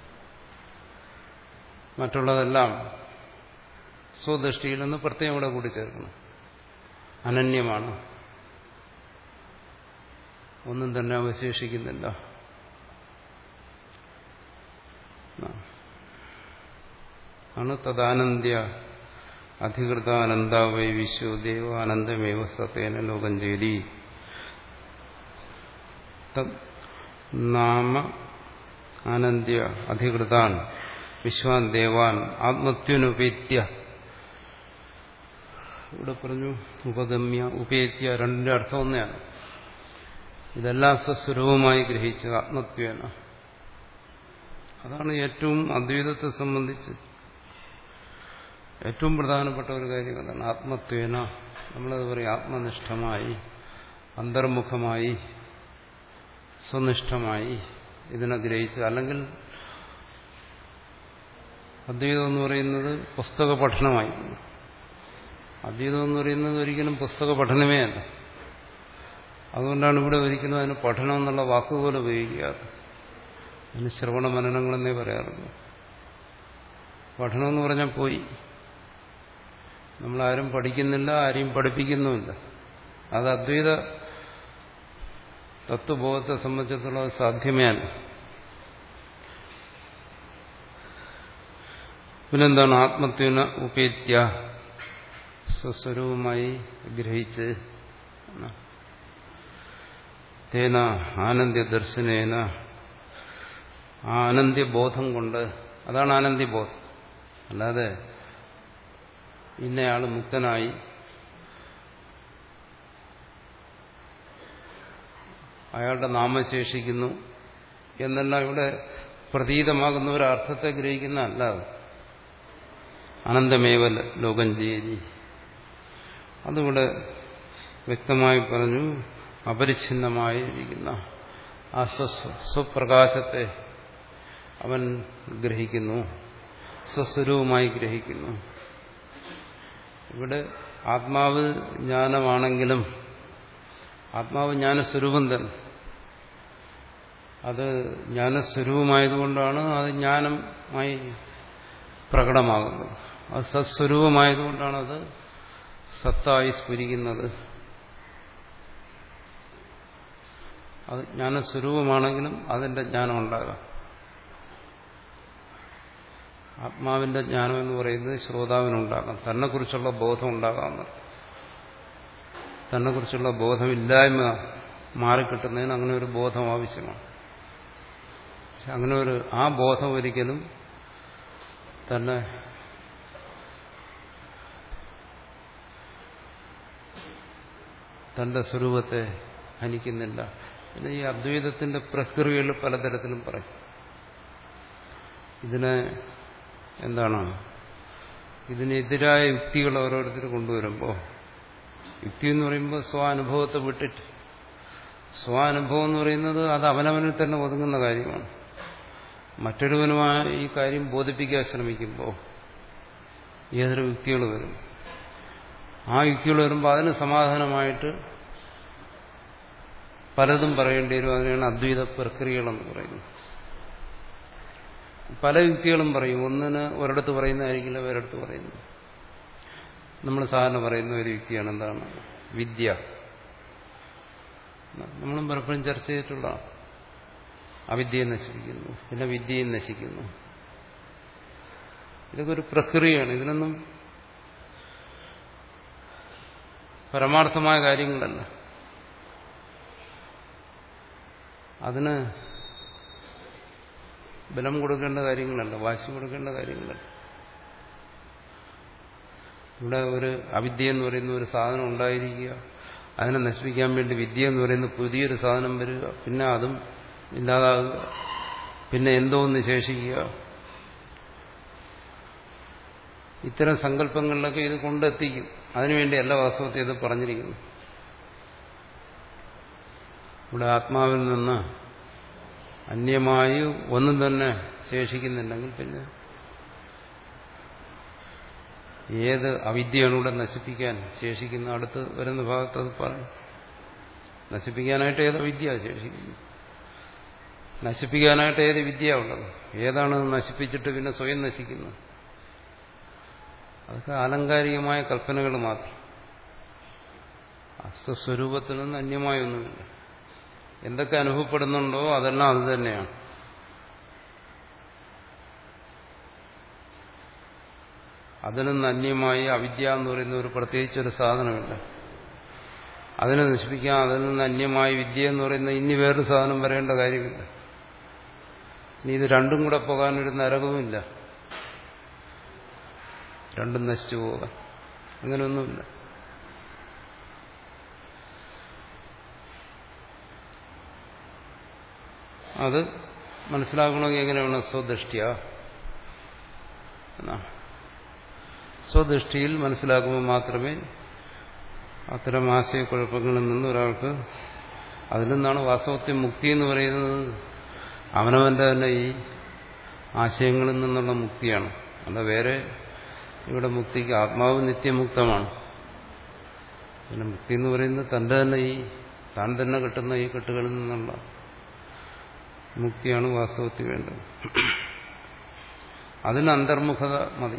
മറ്റുള്ളതെല്ലാം സ്വദൃഷ്ടിയിൽ നിന്ന് പ്രത്യേകം ഇവിടെ കൂടി ചേർക്കണം അനന്യമാണ് ഒന്നും തന്നെ അവശേഷിക്കുന്നില്ല ആണ് തദാനന്ദ്യ അധികൃതാനന്ദ വൈ വിശ്വ ദേവാനന്ദമേവ സത്യേന ലോകം ചേരി നാമ ആനന്ദ്യ അധികൃതാൻ വിശ്വാൻ ദേവാൻ ആത്മത്വനുപേത്യ ഇവിടെ പറഞ്ഞു ഉപഗമ്യ ഉപേത്യ രണ്ടിന്റെ അർത്ഥം ഒന്നെയാണ് ഇതെല്ലാം സ്വസ്വരൂപമായി ഗ്രഹിച്ച ആത്മത്വേന അതാണ് ഏറ്റവും അദ്വൈതത്തെ സംബന്ധിച്ച് ഏറ്റവും പ്രധാനപ്പെട്ട ഒരു കാര്യം അതാണ് ആത്മത്വേന നമ്മളത് പറയും ആത്മനിഷ്ഠമായി അന്തർമുഖമായി സ്വനിഷ്ഠമായി ഇതിനെ ഗ്രഹിച്ച് അല്ലെങ്കിൽ അദ്വൈതം എന്ന് പറയുന്നത് പുസ്തക പഠനമായി അദ്വൈതം എന്ന് പറയുന്നത് ഒരിക്കലും പുസ്തക പഠനമേ അല്ല അതുകൊണ്ടാണ് ഇവിടെ ഒരിക്കലും അതിന് പഠനം എന്നുള്ള വാക്കുപോലെ ഉപയോഗിക്കാറ് അതിന് ശ്രവണ മനനങ്ങളെന്നേ പറയാറുള്ളൂ പഠനം എന്ന് പറഞ്ഞാൽ പോയി നമ്മളാരും പഠിക്കുന്നില്ല ആരെയും പഠിപ്പിക്കുന്നുമില്ല അത് അദ്വൈത തത്വബോധത്തെ സംബന്ധിച്ചിടത്തോളം സാധ്യമേ അല്ല പിന്നെന്താണ് ആത്മത്വന ഉപേത്യ സ്വസ്വരൂപമായി ഗ്രഹിച്ച് തേന ആനന്ദ്യദർശനേന ആ ആനന്ദ്യബോധം കൊണ്ട് അതാണ് ആനന്ദ്യബോധം അല്ലാതെ ഇന്നയാൾ മുക്തനായി അയാളുടെ നാമം ശേഷിക്കുന്നു എന്നെല്ലാം ഇവിടെ പ്രതീതമാകുന്ന ഒരു അർത്ഥത്തെ ഗ്രഹിക്കുന്ന അല്ല അനന്തമേവ ലോകം ചെയ്തി അതിവിടെ വ്യക്തമായി പറഞ്ഞു അപരിച്ഛിന്നമായിരിക്കുന്ന ആ സ്വപ്രകാശത്തെ അവൻ ഗ്രഹിക്കുന്നു സ്വസ്വരൂപമായി ഗ്രഹിക്കുന്നു ഇവിടെ ആത്മാവ് ജ്ഞാനമാണെങ്കിലും ആത്മാവ് ജ്ഞാനസ്വരൂപം തന്നെ അത് ജ്ഞാനസ്വരൂപമായതുകൊണ്ടാണ് അത് ജ്ഞാനമായി പ്രകടമാകുന്നത് അത് സത്സ്വരൂപമായതുകൊണ്ടാണ് അത് സത്തായി സ്ഫുരിക്കുന്നത് അത് ജ്ഞാനസ്വരൂപമാണെങ്കിലും അതിന്റെ ജ്ഞാനം ഉണ്ടാകാം ആത്മാവിന്റെ ജ്ഞാനം എന്ന് പറയുന്നത് ശ്രോതാവിനുണ്ടാകാം തന്നെക്കുറിച്ചുള്ള ബോധം ഉണ്ടാകാം തന്നെക്കുറിച്ചുള്ള ബോധമില്ലായ്മ മാറിക്കിട്ടുന്നതിന് അങ്ങനെ ഒരു ബോധം ആവശ്യമാണ് അങ്ങനെ ഒരു ആ ബോധം ഒരിക്കലും തന്നെ തന്റെ സ്വരൂപത്തെ ഹനിക്കുന്നില്ല പിന്നെ ഈ അദ്വൈതത്തിന്റെ പ്രക്രിയകൾ പലതരത്തിലും പറയും ഇതിനെ എന്താണ് ഇതിനെതിരായ യുക്തികൾ ഓരോരുത്തർ കൊണ്ടുവരുമ്പോൾ യുക്തി എന്ന് പറയുമ്പോൾ സ്വാനുഭവത്തെ വിട്ടിട്ട് സ്വാനുഭവം എന്ന് പറയുന്നത് അത് അവനവനിൽ തന്നെ ഒതുങ്ങുന്ന കാര്യമാണ് മറ്റൊരുവനുമായി ഈ കാര്യം ബോധിപ്പിക്കാൻ ശ്രമിക്കുമ്പോൾ ഏതൊരു യുക്തികൾ വരും ആ യുക്തികൾ വരുമ്പോൾ അതിന് സമാധാനമായിട്ട് പലതും പറയേണ്ടി വരും അതിനാണ് അദ്വൈത പ്രക്രിയകളെന്ന് പറയുന്നത് പല യുക്തികളും പറയും ഒന്നിന് ഒരിടത്ത് പറയുന്നതായിരിക്കില്ല വേറെടുത്ത് പറയുന്നത് നമ്മൾ സാധാരണ പറയുന്ന ഒരു യുക്തിയാണ് എന്താണ് വിദ്യ നമ്മളും പലപ്പോഴും ചർച്ച ചെയ്തിട്ടുള്ള അവിദ്യയെ നശിപ്പിക്കുന്നു പിന്നെ വിദ്യയും നശിക്കുന്നു ഇതൊക്കെ ഒരു പ്രക്രിയയാണ് ഇതിനൊന്നും പരമാർത്ഥമായ കാര്യങ്ങളല്ല അതിന് ബലം കൊടുക്കേണ്ട കാര്യങ്ങളല്ല വാശി കൊടുക്കേണ്ട കാര്യങ്ങളല്ല ഇവിടെ ഒരു അവിദ്യ എന്ന് പറയുന്ന ഒരു സാധനം ഉണ്ടായിരിക്കുക അതിനെ നശിപ്പിക്കാൻ വേണ്ടി വിദ്യ എന്ന് പറയുന്ന പുതിയൊരു സാധനം വരിക പിന്നെ അതും ഇല്ലാതാകുക പിന്നെ എന്തോ ഒന്ന് ശേഷിക്കുക ഇത്തരം സങ്കല്പങ്ങളിലൊക്കെ ഇത് കൊണ്ടെത്തിക്കും അതിനുവേണ്ടിയല്ല വാസ്തവത്തെ ഇത് പറഞ്ഞിരിക്കുന്നു ഇവിടെ ആത്മാവിൽ നിന്ന് അന്യമായി ഒന്നും തന്നെ ശേഷിക്കുന്നുണ്ടെങ്കിൽ പിന്നെ ഏത് അവിദ്യയാണ് ഇവിടെ നശിപ്പിക്കാൻ ശേഷിക്കുന്ന അടുത്ത് വരുന്ന ഭാഗത്ത് അത് പറഞ്ഞു നശിപ്പിക്കാനായിട്ട് ഏത് വിദ്യ ശേഷിക്കുന്നു നശിപ്പിക്കാനായിട്ട് ഏത് വിദ്യ ഉള്ളത് ഏതാണ് നശിപ്പിച്ചിട്ട് പിന്നെ സ്വയം നശിക്കുന്നത് അതൊക്കെ ആലങ്കാരികമായ കൽപ്പനകൾ മാത്രം അസ്വസ്വരൂപത്തിൽ നിന്ന് അന്യമായൊന്നുമില്ല എന്തൊക്കെ അനുഭവപ്പെടുന്നുണ്ടോ അതെല്ലാം അത് തന്നെയാണ് അതിൽ നിന്ന് അന്യമായി അവിദ്യ എന്ന് പറയുന്ന ഒരു പ്രത്യേകിച്ച് ഒരു സാധനമില്ല അതിനെ നശിപ്പിക്കാൻ അതിൽ നിന്ന് അന്യമായി വിദ്യ എന്ന് പറയുന്ന ഇനി വേറൊരു സാധനം വരേണ്ട കാര്യമില്ല ഇനി ഇത് രണ്ടും കൂടെ പോകാനൊരു നരകവുമില്ല രണ്ടും നശിച്ചു പോകാൻ അങ്ങനെയൊന്നുമില്ല അത് മനസ്സിലാക്കണമെങ്കിൽ എങ്ങനെയാണ് സ്വദൃഷ്ടിയ എന്നാ സ്വദൃഷ്ടിയിൽ മനസ്സിലാക്കുമ്പോൾ മാത്രമേ അത്തരം ആശയക്കുഴപ്പങ്ങളിൽ നിന്ന് ഒരാൾക്ക് അതിൽ നിന്നാണ് വാസ്തവത്തിൽ മുക്തി എന്ന് പറയുന്നത് അവനവന്റെ തന്നെ ഈ ആശയങ്ങളിൽ നിന്നുള്ള മുക്തിയാണ് അല്ല വേറെ ഇവിടെ മുക്തിക്ക് ആത്മാവ് നിത്യമുക്തമാണ് പിന്നെ മുക്തി എന്ന് പറയുന്നത് തന്റെ തന്നെ ഈ താൻ തന്നെ കിട്ടുന്ന ഈ കെട്ടുകളിൽ നിന്നുള്ള മുക്തിയാണ് വാസ്തവത്തിൽ വേണ്ടത് അതിന് അന്തർമുഖത മതി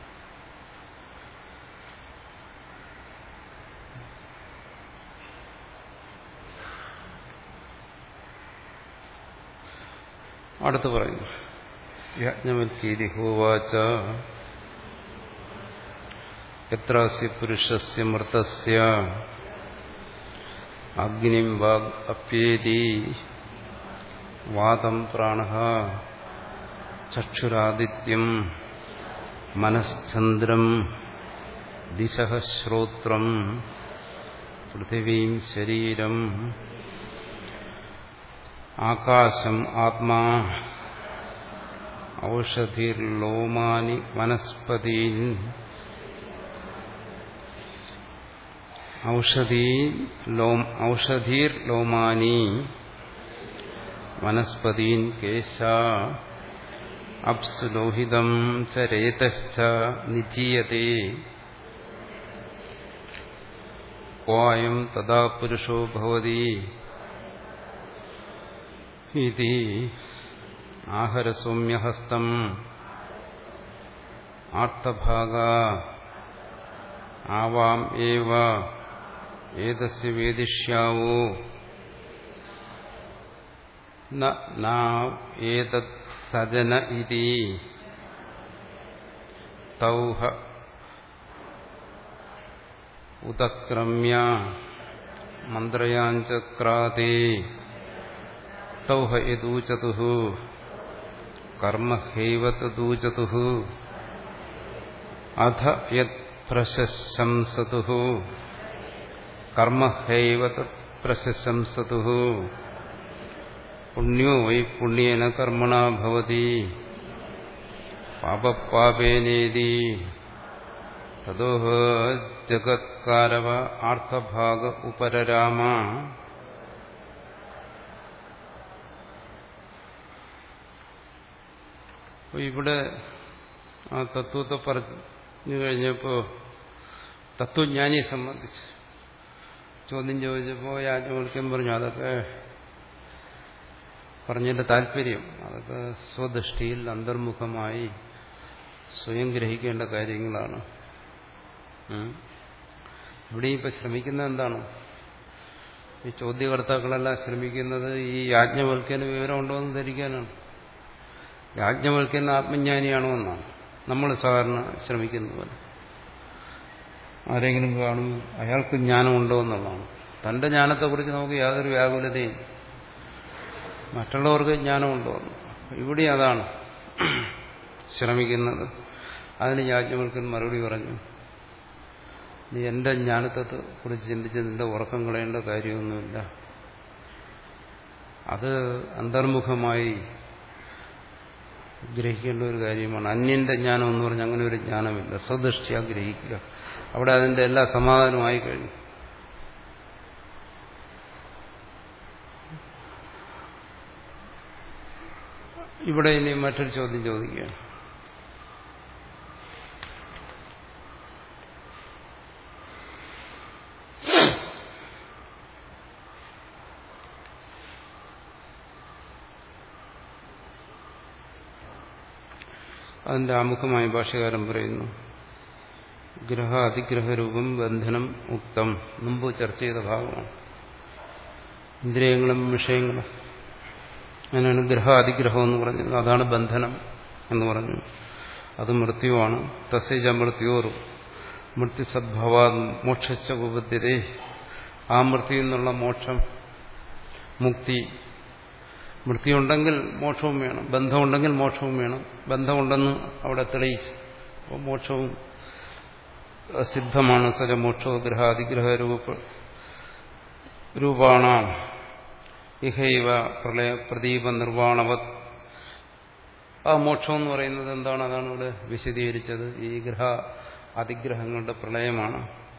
അടുത്ത് പറയുന്നു യജ്ഞവൽക്കീതി ഹോവാച എത്രാസ്യ പുരുഷസ്യ മൃതസ്യ അഗ്നിം വാഗ് അപ്യേതി വാതം പ്രാണ ചക്ഷുരാദിത്യം മനശ്ചന്ദ്രം ദിശ ശ്രോത്രം പൃഥിവീം ശരീരം ആകാശം ആത്മാ ഔഷധിർലോമാനി വനസ്പതീൻ ഔഷധീ ലോം ഔഷധീർലോമാനി വനസ്പതീൻ കേശ അപ്സ് ലോഹിതം ച രേതശ്ച നിധീയത്തെ ക്വായം തഥാ പുരുഷോ ഭവതി ഇതി ആഹരസൗമ്യഹസ്തം ആർത്തഭാഗ ആവാം ഏവ ഏതസ്യ വേദിഷ്യാവോ ഏതത് സജന ഇതി തൗഹ ഉതക്രമ്യ മന്ത്രയാഞ്ചക്രാതേ തൗഹ യദൂചതു കർമ്മ ഹൈവതൂചതു അധ യത് പ്രശംസതു കർമ്മ ഹൈവത പ്രശംസതു പുണ്യോ വൈ പുണ്യേന കർമ്മണ ഭവതി പാപപാപേനേതി തദോഹ ജഗത്കാരവ ആർത്ഥഭാഗ ഉപരരാമ ഇവിടെ ആ തത്വത്തെ പറഞ്ഞു കഴിഞ്ഞപ്പോൾ തത്വജ്ഞാനിയെ സംബന്ധിച്ച് ചോദ്യം ചോദിച്ചപ്പോൾ യാജ്ഞവൽക്കം പറഞ്ഞു അതൊക്കെ പറഞ്ഞതിന്റെ താല്പര്യം അതൊക്കെ സ്വദൃഷ്ടിയിൽ അന്തർമുഖമായി സ്വയം ഗ്രഹിക്കേണ്ട കാര്യങ്ങളാണ് ഇവിടെ ഇപ്പൊ ശ്രമിക്കുന്നത് എന്താണ് ഈ ചോദ്യകർത്താക്കളെല്ലാം ശ്രമിക്കുന്നത് ഈ യാജ്ഞവൽക്കന് വിവരമുണ്ടോ എന്ന് ധരിക്കാനാണ് യാജ്ഞവൽക്കൻ ആത്മജ്ഞാനിയാണോ എന്നാണ് നമ്മൾ സാധാരണ ശ്രമിക്കുന്ന പോലെ ആരെങ്കിലും കാണും അയാൾക്ക് ജ്ഞാനമുണ്ടോ എന്നുള്ളതാണ് തന്റെ ജ്ഞാനത്തെക്കുറിച്ച് നമുക്ക് യാതൊരു വ്യാകുലതയും മറ്റുള്ളവർക്ക് ജ്ഞാനമുണ്ടോ ഇവിടെ അതാണ് ശ്രമിക്കുന്നത് അതിന് യാജ്ഞവൽക്കൻ മറുപടി പറഞ്ഞു നീ എന്റെ ജ്ഞാനത്തെ കുറിച്ച് ചിന്തിച്ച് നിന്റെ ഉറക്കം കളയേണ്ട കാര്യമൊന്നുമില്ല അത് അന്തർമുഖമായി ഗ്രഹിക്കേണ്ട ഒരു കാര്യമാണ് അന്യന്റെ ജ്ഞാനം എന്ന് പറഞ്ഞാൽ അങ്ങനെ ഒരു ജ്ഞാനമില്ല സ്വദൃഷ്ടിയാ ഗ്രഹിക്കുക അവിടെ അതിന്റെ എല്ലാ സമാധാനമായി കഴിഞ്ഞു ഇവിടെ ഇനി മറ്റൊരു ചോദ്യം ചോദിക്കുകയാണ് അതിന്റെ ആമുഖമായ ഭാഷകാരൻ പറയുന്നു ഗ്രഹ അതിഗ്രഹരൂപം ബന്ധനം ഉക്തം മുമ്പ് ചർച്ച ചെയ്ത ഭാഗമാണ് ഇന്ദ്രിയങ്ങളും വിഷയങ്ങളും അങ്ങനെയാണ് ഗ്രഹ അതിഗ്രഹം എന്ന് പറഞ്ഞത് അതാണ് ബന്ധനം എന്ന് പറഞ്ഞു അത് മൃത്യുവാണ് തസ്യജ മൃത്യോറും മൃത്യുസദ്ഭവാ മോക്ഷച്ച ഉപദ്ധ്യതേ ആ മൃത്യു എന്നുള്ള മോക്ഷം മുക്തി മൃത്യുണ്ടെങ്കിൽ മോക്ഷവും വേണം ബന്ധമുണ്ടെങ്കിൽ മോക്ഷവും വേണം ബന്ധമുണ്ടെന്ന് അവിടെ തെളിയിച്ചു അപ്പോൾ മോക്ഷവും സിദ്ധമാണ് സജ മോക്ഷോ ഗ്രഹാതിഗ്രഹ രൂപ രൂപാണ ഇഹൈവ പ്രളയ പ്രദീപ നിർവാണവത് ആ മോക്ഷം എന്ന് പറയുന്നത് എന്താണ് അതാണ് ഇവിടെ വിശദീകരിച്ചത് ഈ ഗ്രഹ അതിഗ്രഹങ്ങളുടെ പ്രളയമാണ്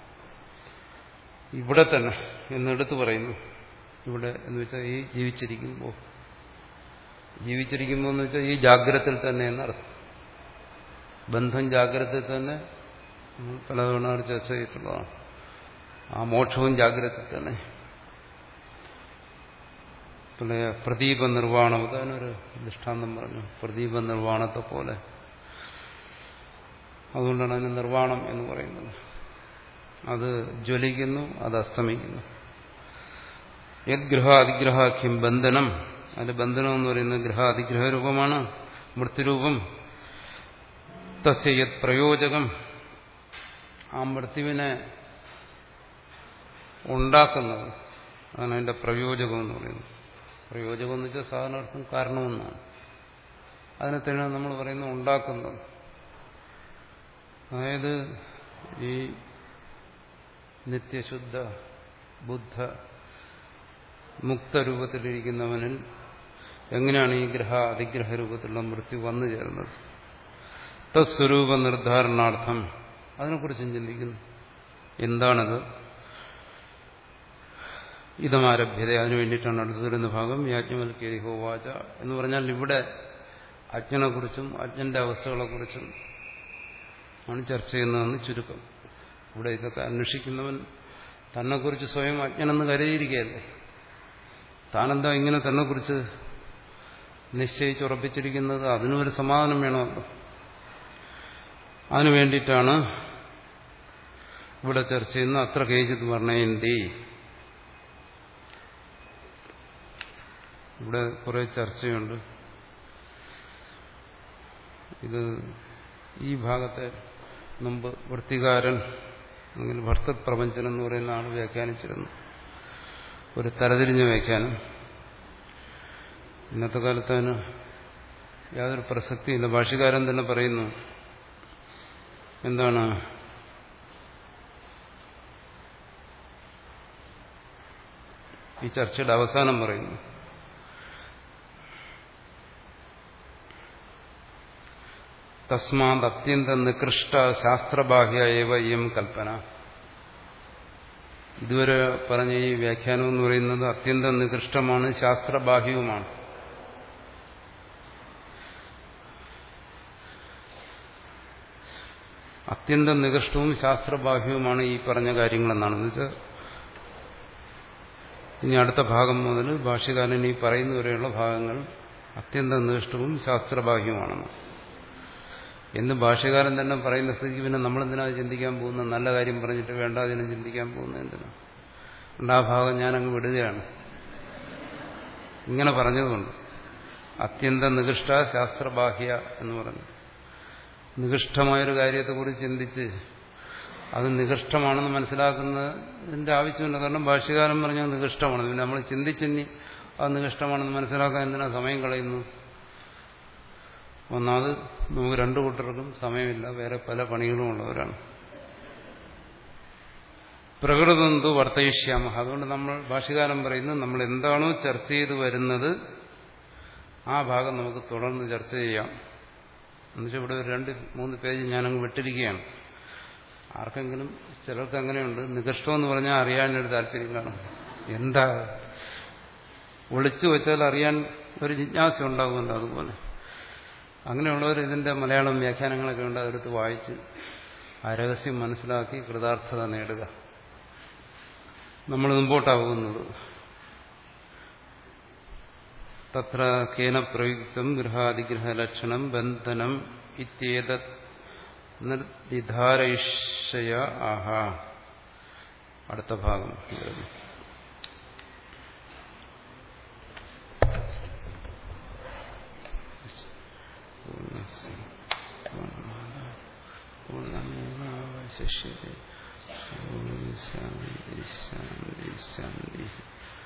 ഇവിടെ തന്നെ എന്നെടുത്ത് പറയുന്നു ഇവിടെ എന്ന് വെച്ചാൽ ഈ ജീവിച്ചിരിക്കുമ്പോൾ ജീവിച്ചിരിക്കുമ്പോൾ എന്ന് വെച്ചാൽ ഈ ജാഗ്രതയിൽ തന്നെ എന്നർത്ഥം ബന്ധം ജാഗ്രതയിൽ തന്നെ പലതവണ ചർച്ച ചെയ്തിട്ടുള്ളതാണ് ആ മോക്ഷവും ജാഗ്രതയിൽ തന്നെ പിന്നെ പ്രദീപ നിർവ്വാണം അതിനൊരു ദൃഷ്ടാന്തം പറഞ്ഞു പ്രദീപ നിർവ്വാണത്തെ പോലെ അതുകൊണ്ടാണ് അതിന് നിർവ്വാണം എന്ന് പറയുന്നത് അത് ജ്വലിക്കുന്നു അത് അസ്തമിക്കുന്നു യദ്ഗ്രഹ അതിഗ്രഹാഖ്യം ബന്ധനം അതിന്റെ ബന്ധനം എന്ന് പറയുന്നത് ഗ്രഹ അതിഗ്രഹ രൂപമാണ് മൃത്യുരൂപം തസ്യ യത് പ്രയോജകം ആ മൃത്യുവിനെ ഉണ്ടാക്കുന്നത് അതാണ് അതിന്റെ പ്രയോജകം എന്ന് പറയുന്നത് പ്രയോജകം എന്ന് വെച്ചാൽ സാധാരണ അർത്ഥം കാരണമെന്നാണ് അതിനെ തന്നെ നമ്മൾ പറയുന്നത് ഉണ്ടാക്കുന്നത് അതായത് ഈ നിത്യശുദ്ധ ബുദ്ധ മുക്തരൂപത്തിലിരിക്കുന്നവനിൽ എങ്ങനെയാണ് ഈ ഗ്രഹ അതിഗ്രഹ രൂപത്തിലുള്ള മൃത്യു വന്നു ചേർന്നത് തസ്വരൂപ നിർദ്ധാരണാർത്ഥം അതിനെക്കുറിച്ചും ചിന്തിക്കുന്നു എന്താണത് ഇതമാരഭ്യത അതിനു വേണ്ടിയിട്ടാണ് അടുത്ത് വരുന്ന ഭാഗം യാജ്ഞവൽക്കേരി ഹോവാച എന്ന് പറഞ്ഞാൽ ഇവിടെ അജ്ഞനെക്കുറിച്ചും അജ്ഞന്റെ അവസ്ഥകളെക്കുറിച്ചും ആണ് ചർച്ച ചെയ്യുന്നതെന്ന് ചുരുക്കം ഇവിടെ ഇതൊക്കെ അന്വേഷിക്കുന്നവൻ തന്നെക്കുറിച്ച് സ്വയം അജ്ഞനെന്ന് കരുതിയിരിക്കുകയല്ലേ താനെന്താ ഇങ്ങനെ തന്നെക്കുറിച്ച് നിശ്ചയിച്ചുറപ്പിച്ചിരിക്കുന്നത് അതിനും ഒരു സമാധാനം വേണമല്ലോ അതിനു വേണ്ടിയിട്ടാണ് ഇവിടെ ചർച്ച ചെയ്യുന്ന അത്ര കേജിത് വർണ്ണയന്തി ഇവിടെ കുറെ ചർച്ചയുണ്ട് ഇത് ഈ ഭാഗത്തെ മുമ്പ് വൃത്തികാരൻ അല്ലെങ്കിൽ ഭർത്തപ്രപഞ്ചനം എന്ന് പറയുന്ന ആൾ വ്യാഖ്യാനിച്ചിരുന്നു ഒരു തരതിരിഞ്ഞ വ്യാഖ്യാനം ഇന്നത്തെ കാലത്ത് അതിന് യാതൊരു പ്രസക്തിയില്ല ഭാഷകാരൻ തന്നെ പറയുന്നു എന്താണ് ഈ ചർച്ചയുടെ അവസാനം പറയുന്നു തസ്മാത് അത്യന്ത നികൃഷ്ട ശാസ്ത്രബാഹ്യ ഏവ ഇയം കൽപ്പന ഇതുവരെ പറഞ്ഞ ഈ വ്യാഖ്യാനം എന്ന് പറയുന്നത് അത്യന്തം നികൃഷ്ടമാണ് ശാസ്ത്രബാഹ്യവുമാണ് അത്യന്തം നികൃഷ്ടവും ശാസ്ത്രബാഹ്യവുമാണ് ഈ പറഞ്ഞ കാര്യങ്ങളെന്നാണ് എന്ന് വെച്ചാൽ ഇനി അടുത്ത ഭാഗം മുതൽ ഭാഷ്യകാരൻ ഈ പറയുന്നവരെയുള്ള ഭാഗങ്ങൾ അത്യന്തം നികൃഷ്ടവും ശാസ്ത്രബാഹ്യവുമാണെന്ന് എന്ന് ഭാഷ്യകാരൻ തന്നെ പറയുന്ന സ്ഥിതിക്ക് പിന്നെ നമ്മളെന്തിനാ ചിന്തിക്കാൻ പോകുന്ന നല്ല കാര്യം പറഞ്ഞിട്ട് വേണ്ട അതിനെ ചിന്തിക്കാൻ പോകുന്നത് എന്തിനാ അതുകൊണ്ട് ആ ഭാഗം ഞാനങ്ങ് വിടുകയാണ് ഇങ്ങനെ പറഞ്ഞതുകൊണ്ട് അത്യന്തം നികൃഷ്ട ശാസ്ത്രബാഹ്യ എന്ന് പറഞ്ഞു നികൃഷ്ടമായൊരു കാര്യത്തെക്കുറിച്ച് ചിന്തിച്ച് അത് നികൃഷ്ടമാണെന്ന് മനസ്സിലാക്കുന്നതിന്റെ ആവശ്യമില്ല കാരണം ഭാഷ്യകാരൻ പറഞ്ഞാൽ നികൃഷ്ടമാണ് പിന്നെ നമ്മൾ ചിന്തിച്ചിനി അത് നികഷ്ടമാണെന്ന് മനസ്സിലാക്കാൻ എന്തിനാ സമയം കളയുന്നു ഒന്നാമത് നമുക്ക് രണ്ടു കൂട്ടർക്കും സമയമില്ല വേറെ പല പണികളും ഉള്ളവരാണ് പ്രകൃതന്തു വർത്തയിഷ്യാമ അതുകൊണ്ട് നമ്മൾ ഭാഷകാരം പറയുന്നത് നമ്മൾ എന്താണോ ചർച്ച ചെയ്ത് വരുന്നത് ആ ഭാഗം നമുക്ക് തുടർന്ന് ചർച്ച ചെയ്യാം എന്നുവെച്ചാൽ ഇവിടെ ഒരു രണ്ട് മൂന്ന് പേജ് ഞാനങ്ങ് വിട്ടിരിക്കുകയാണ് ആർക്കെങ്കിലും ചിലർക്ക് അങ്ങനെയുണ്ട് നികഷ്ടമെന്ന് പറഞ്ഞാൽ അറിയാനൊരു താല്പര്യം കാണും എന്താ ഒളിച്ചു വെച്ചാൽ അറിയാൻ ഒരു ജിജ്ഞാസ ഉണ്ടാകുമല്ലോ അതുപോലെ അങ്ങനെയുള്ളവർ ഇതിന്റെ മലയാളം വ്യാഖ്യാനങ്ങളൊക്കെ ഉണ്ട് അതെടുത്ത് വായിച്ച് ആ രഹസ്യം മനസ്സിലാക്കി കൃതാർത്ഥത നേടുക നമ്മൾ മുമ്പോട്ടാവുന്നത് തത്ര കേന പ്രയുക്തം ഗൃഹാതിഗ്രഹലക്ഷണം ബന്ധനം ഇത്യേതത് നിർദ്ധാരയിഷയ ആഹ അടുത്ത ഭാഗം വരുന്നു പൂർണ്ണമേവാവശിഷ്യത്തെ ശാന്തി ശാന്തി ശാന്തി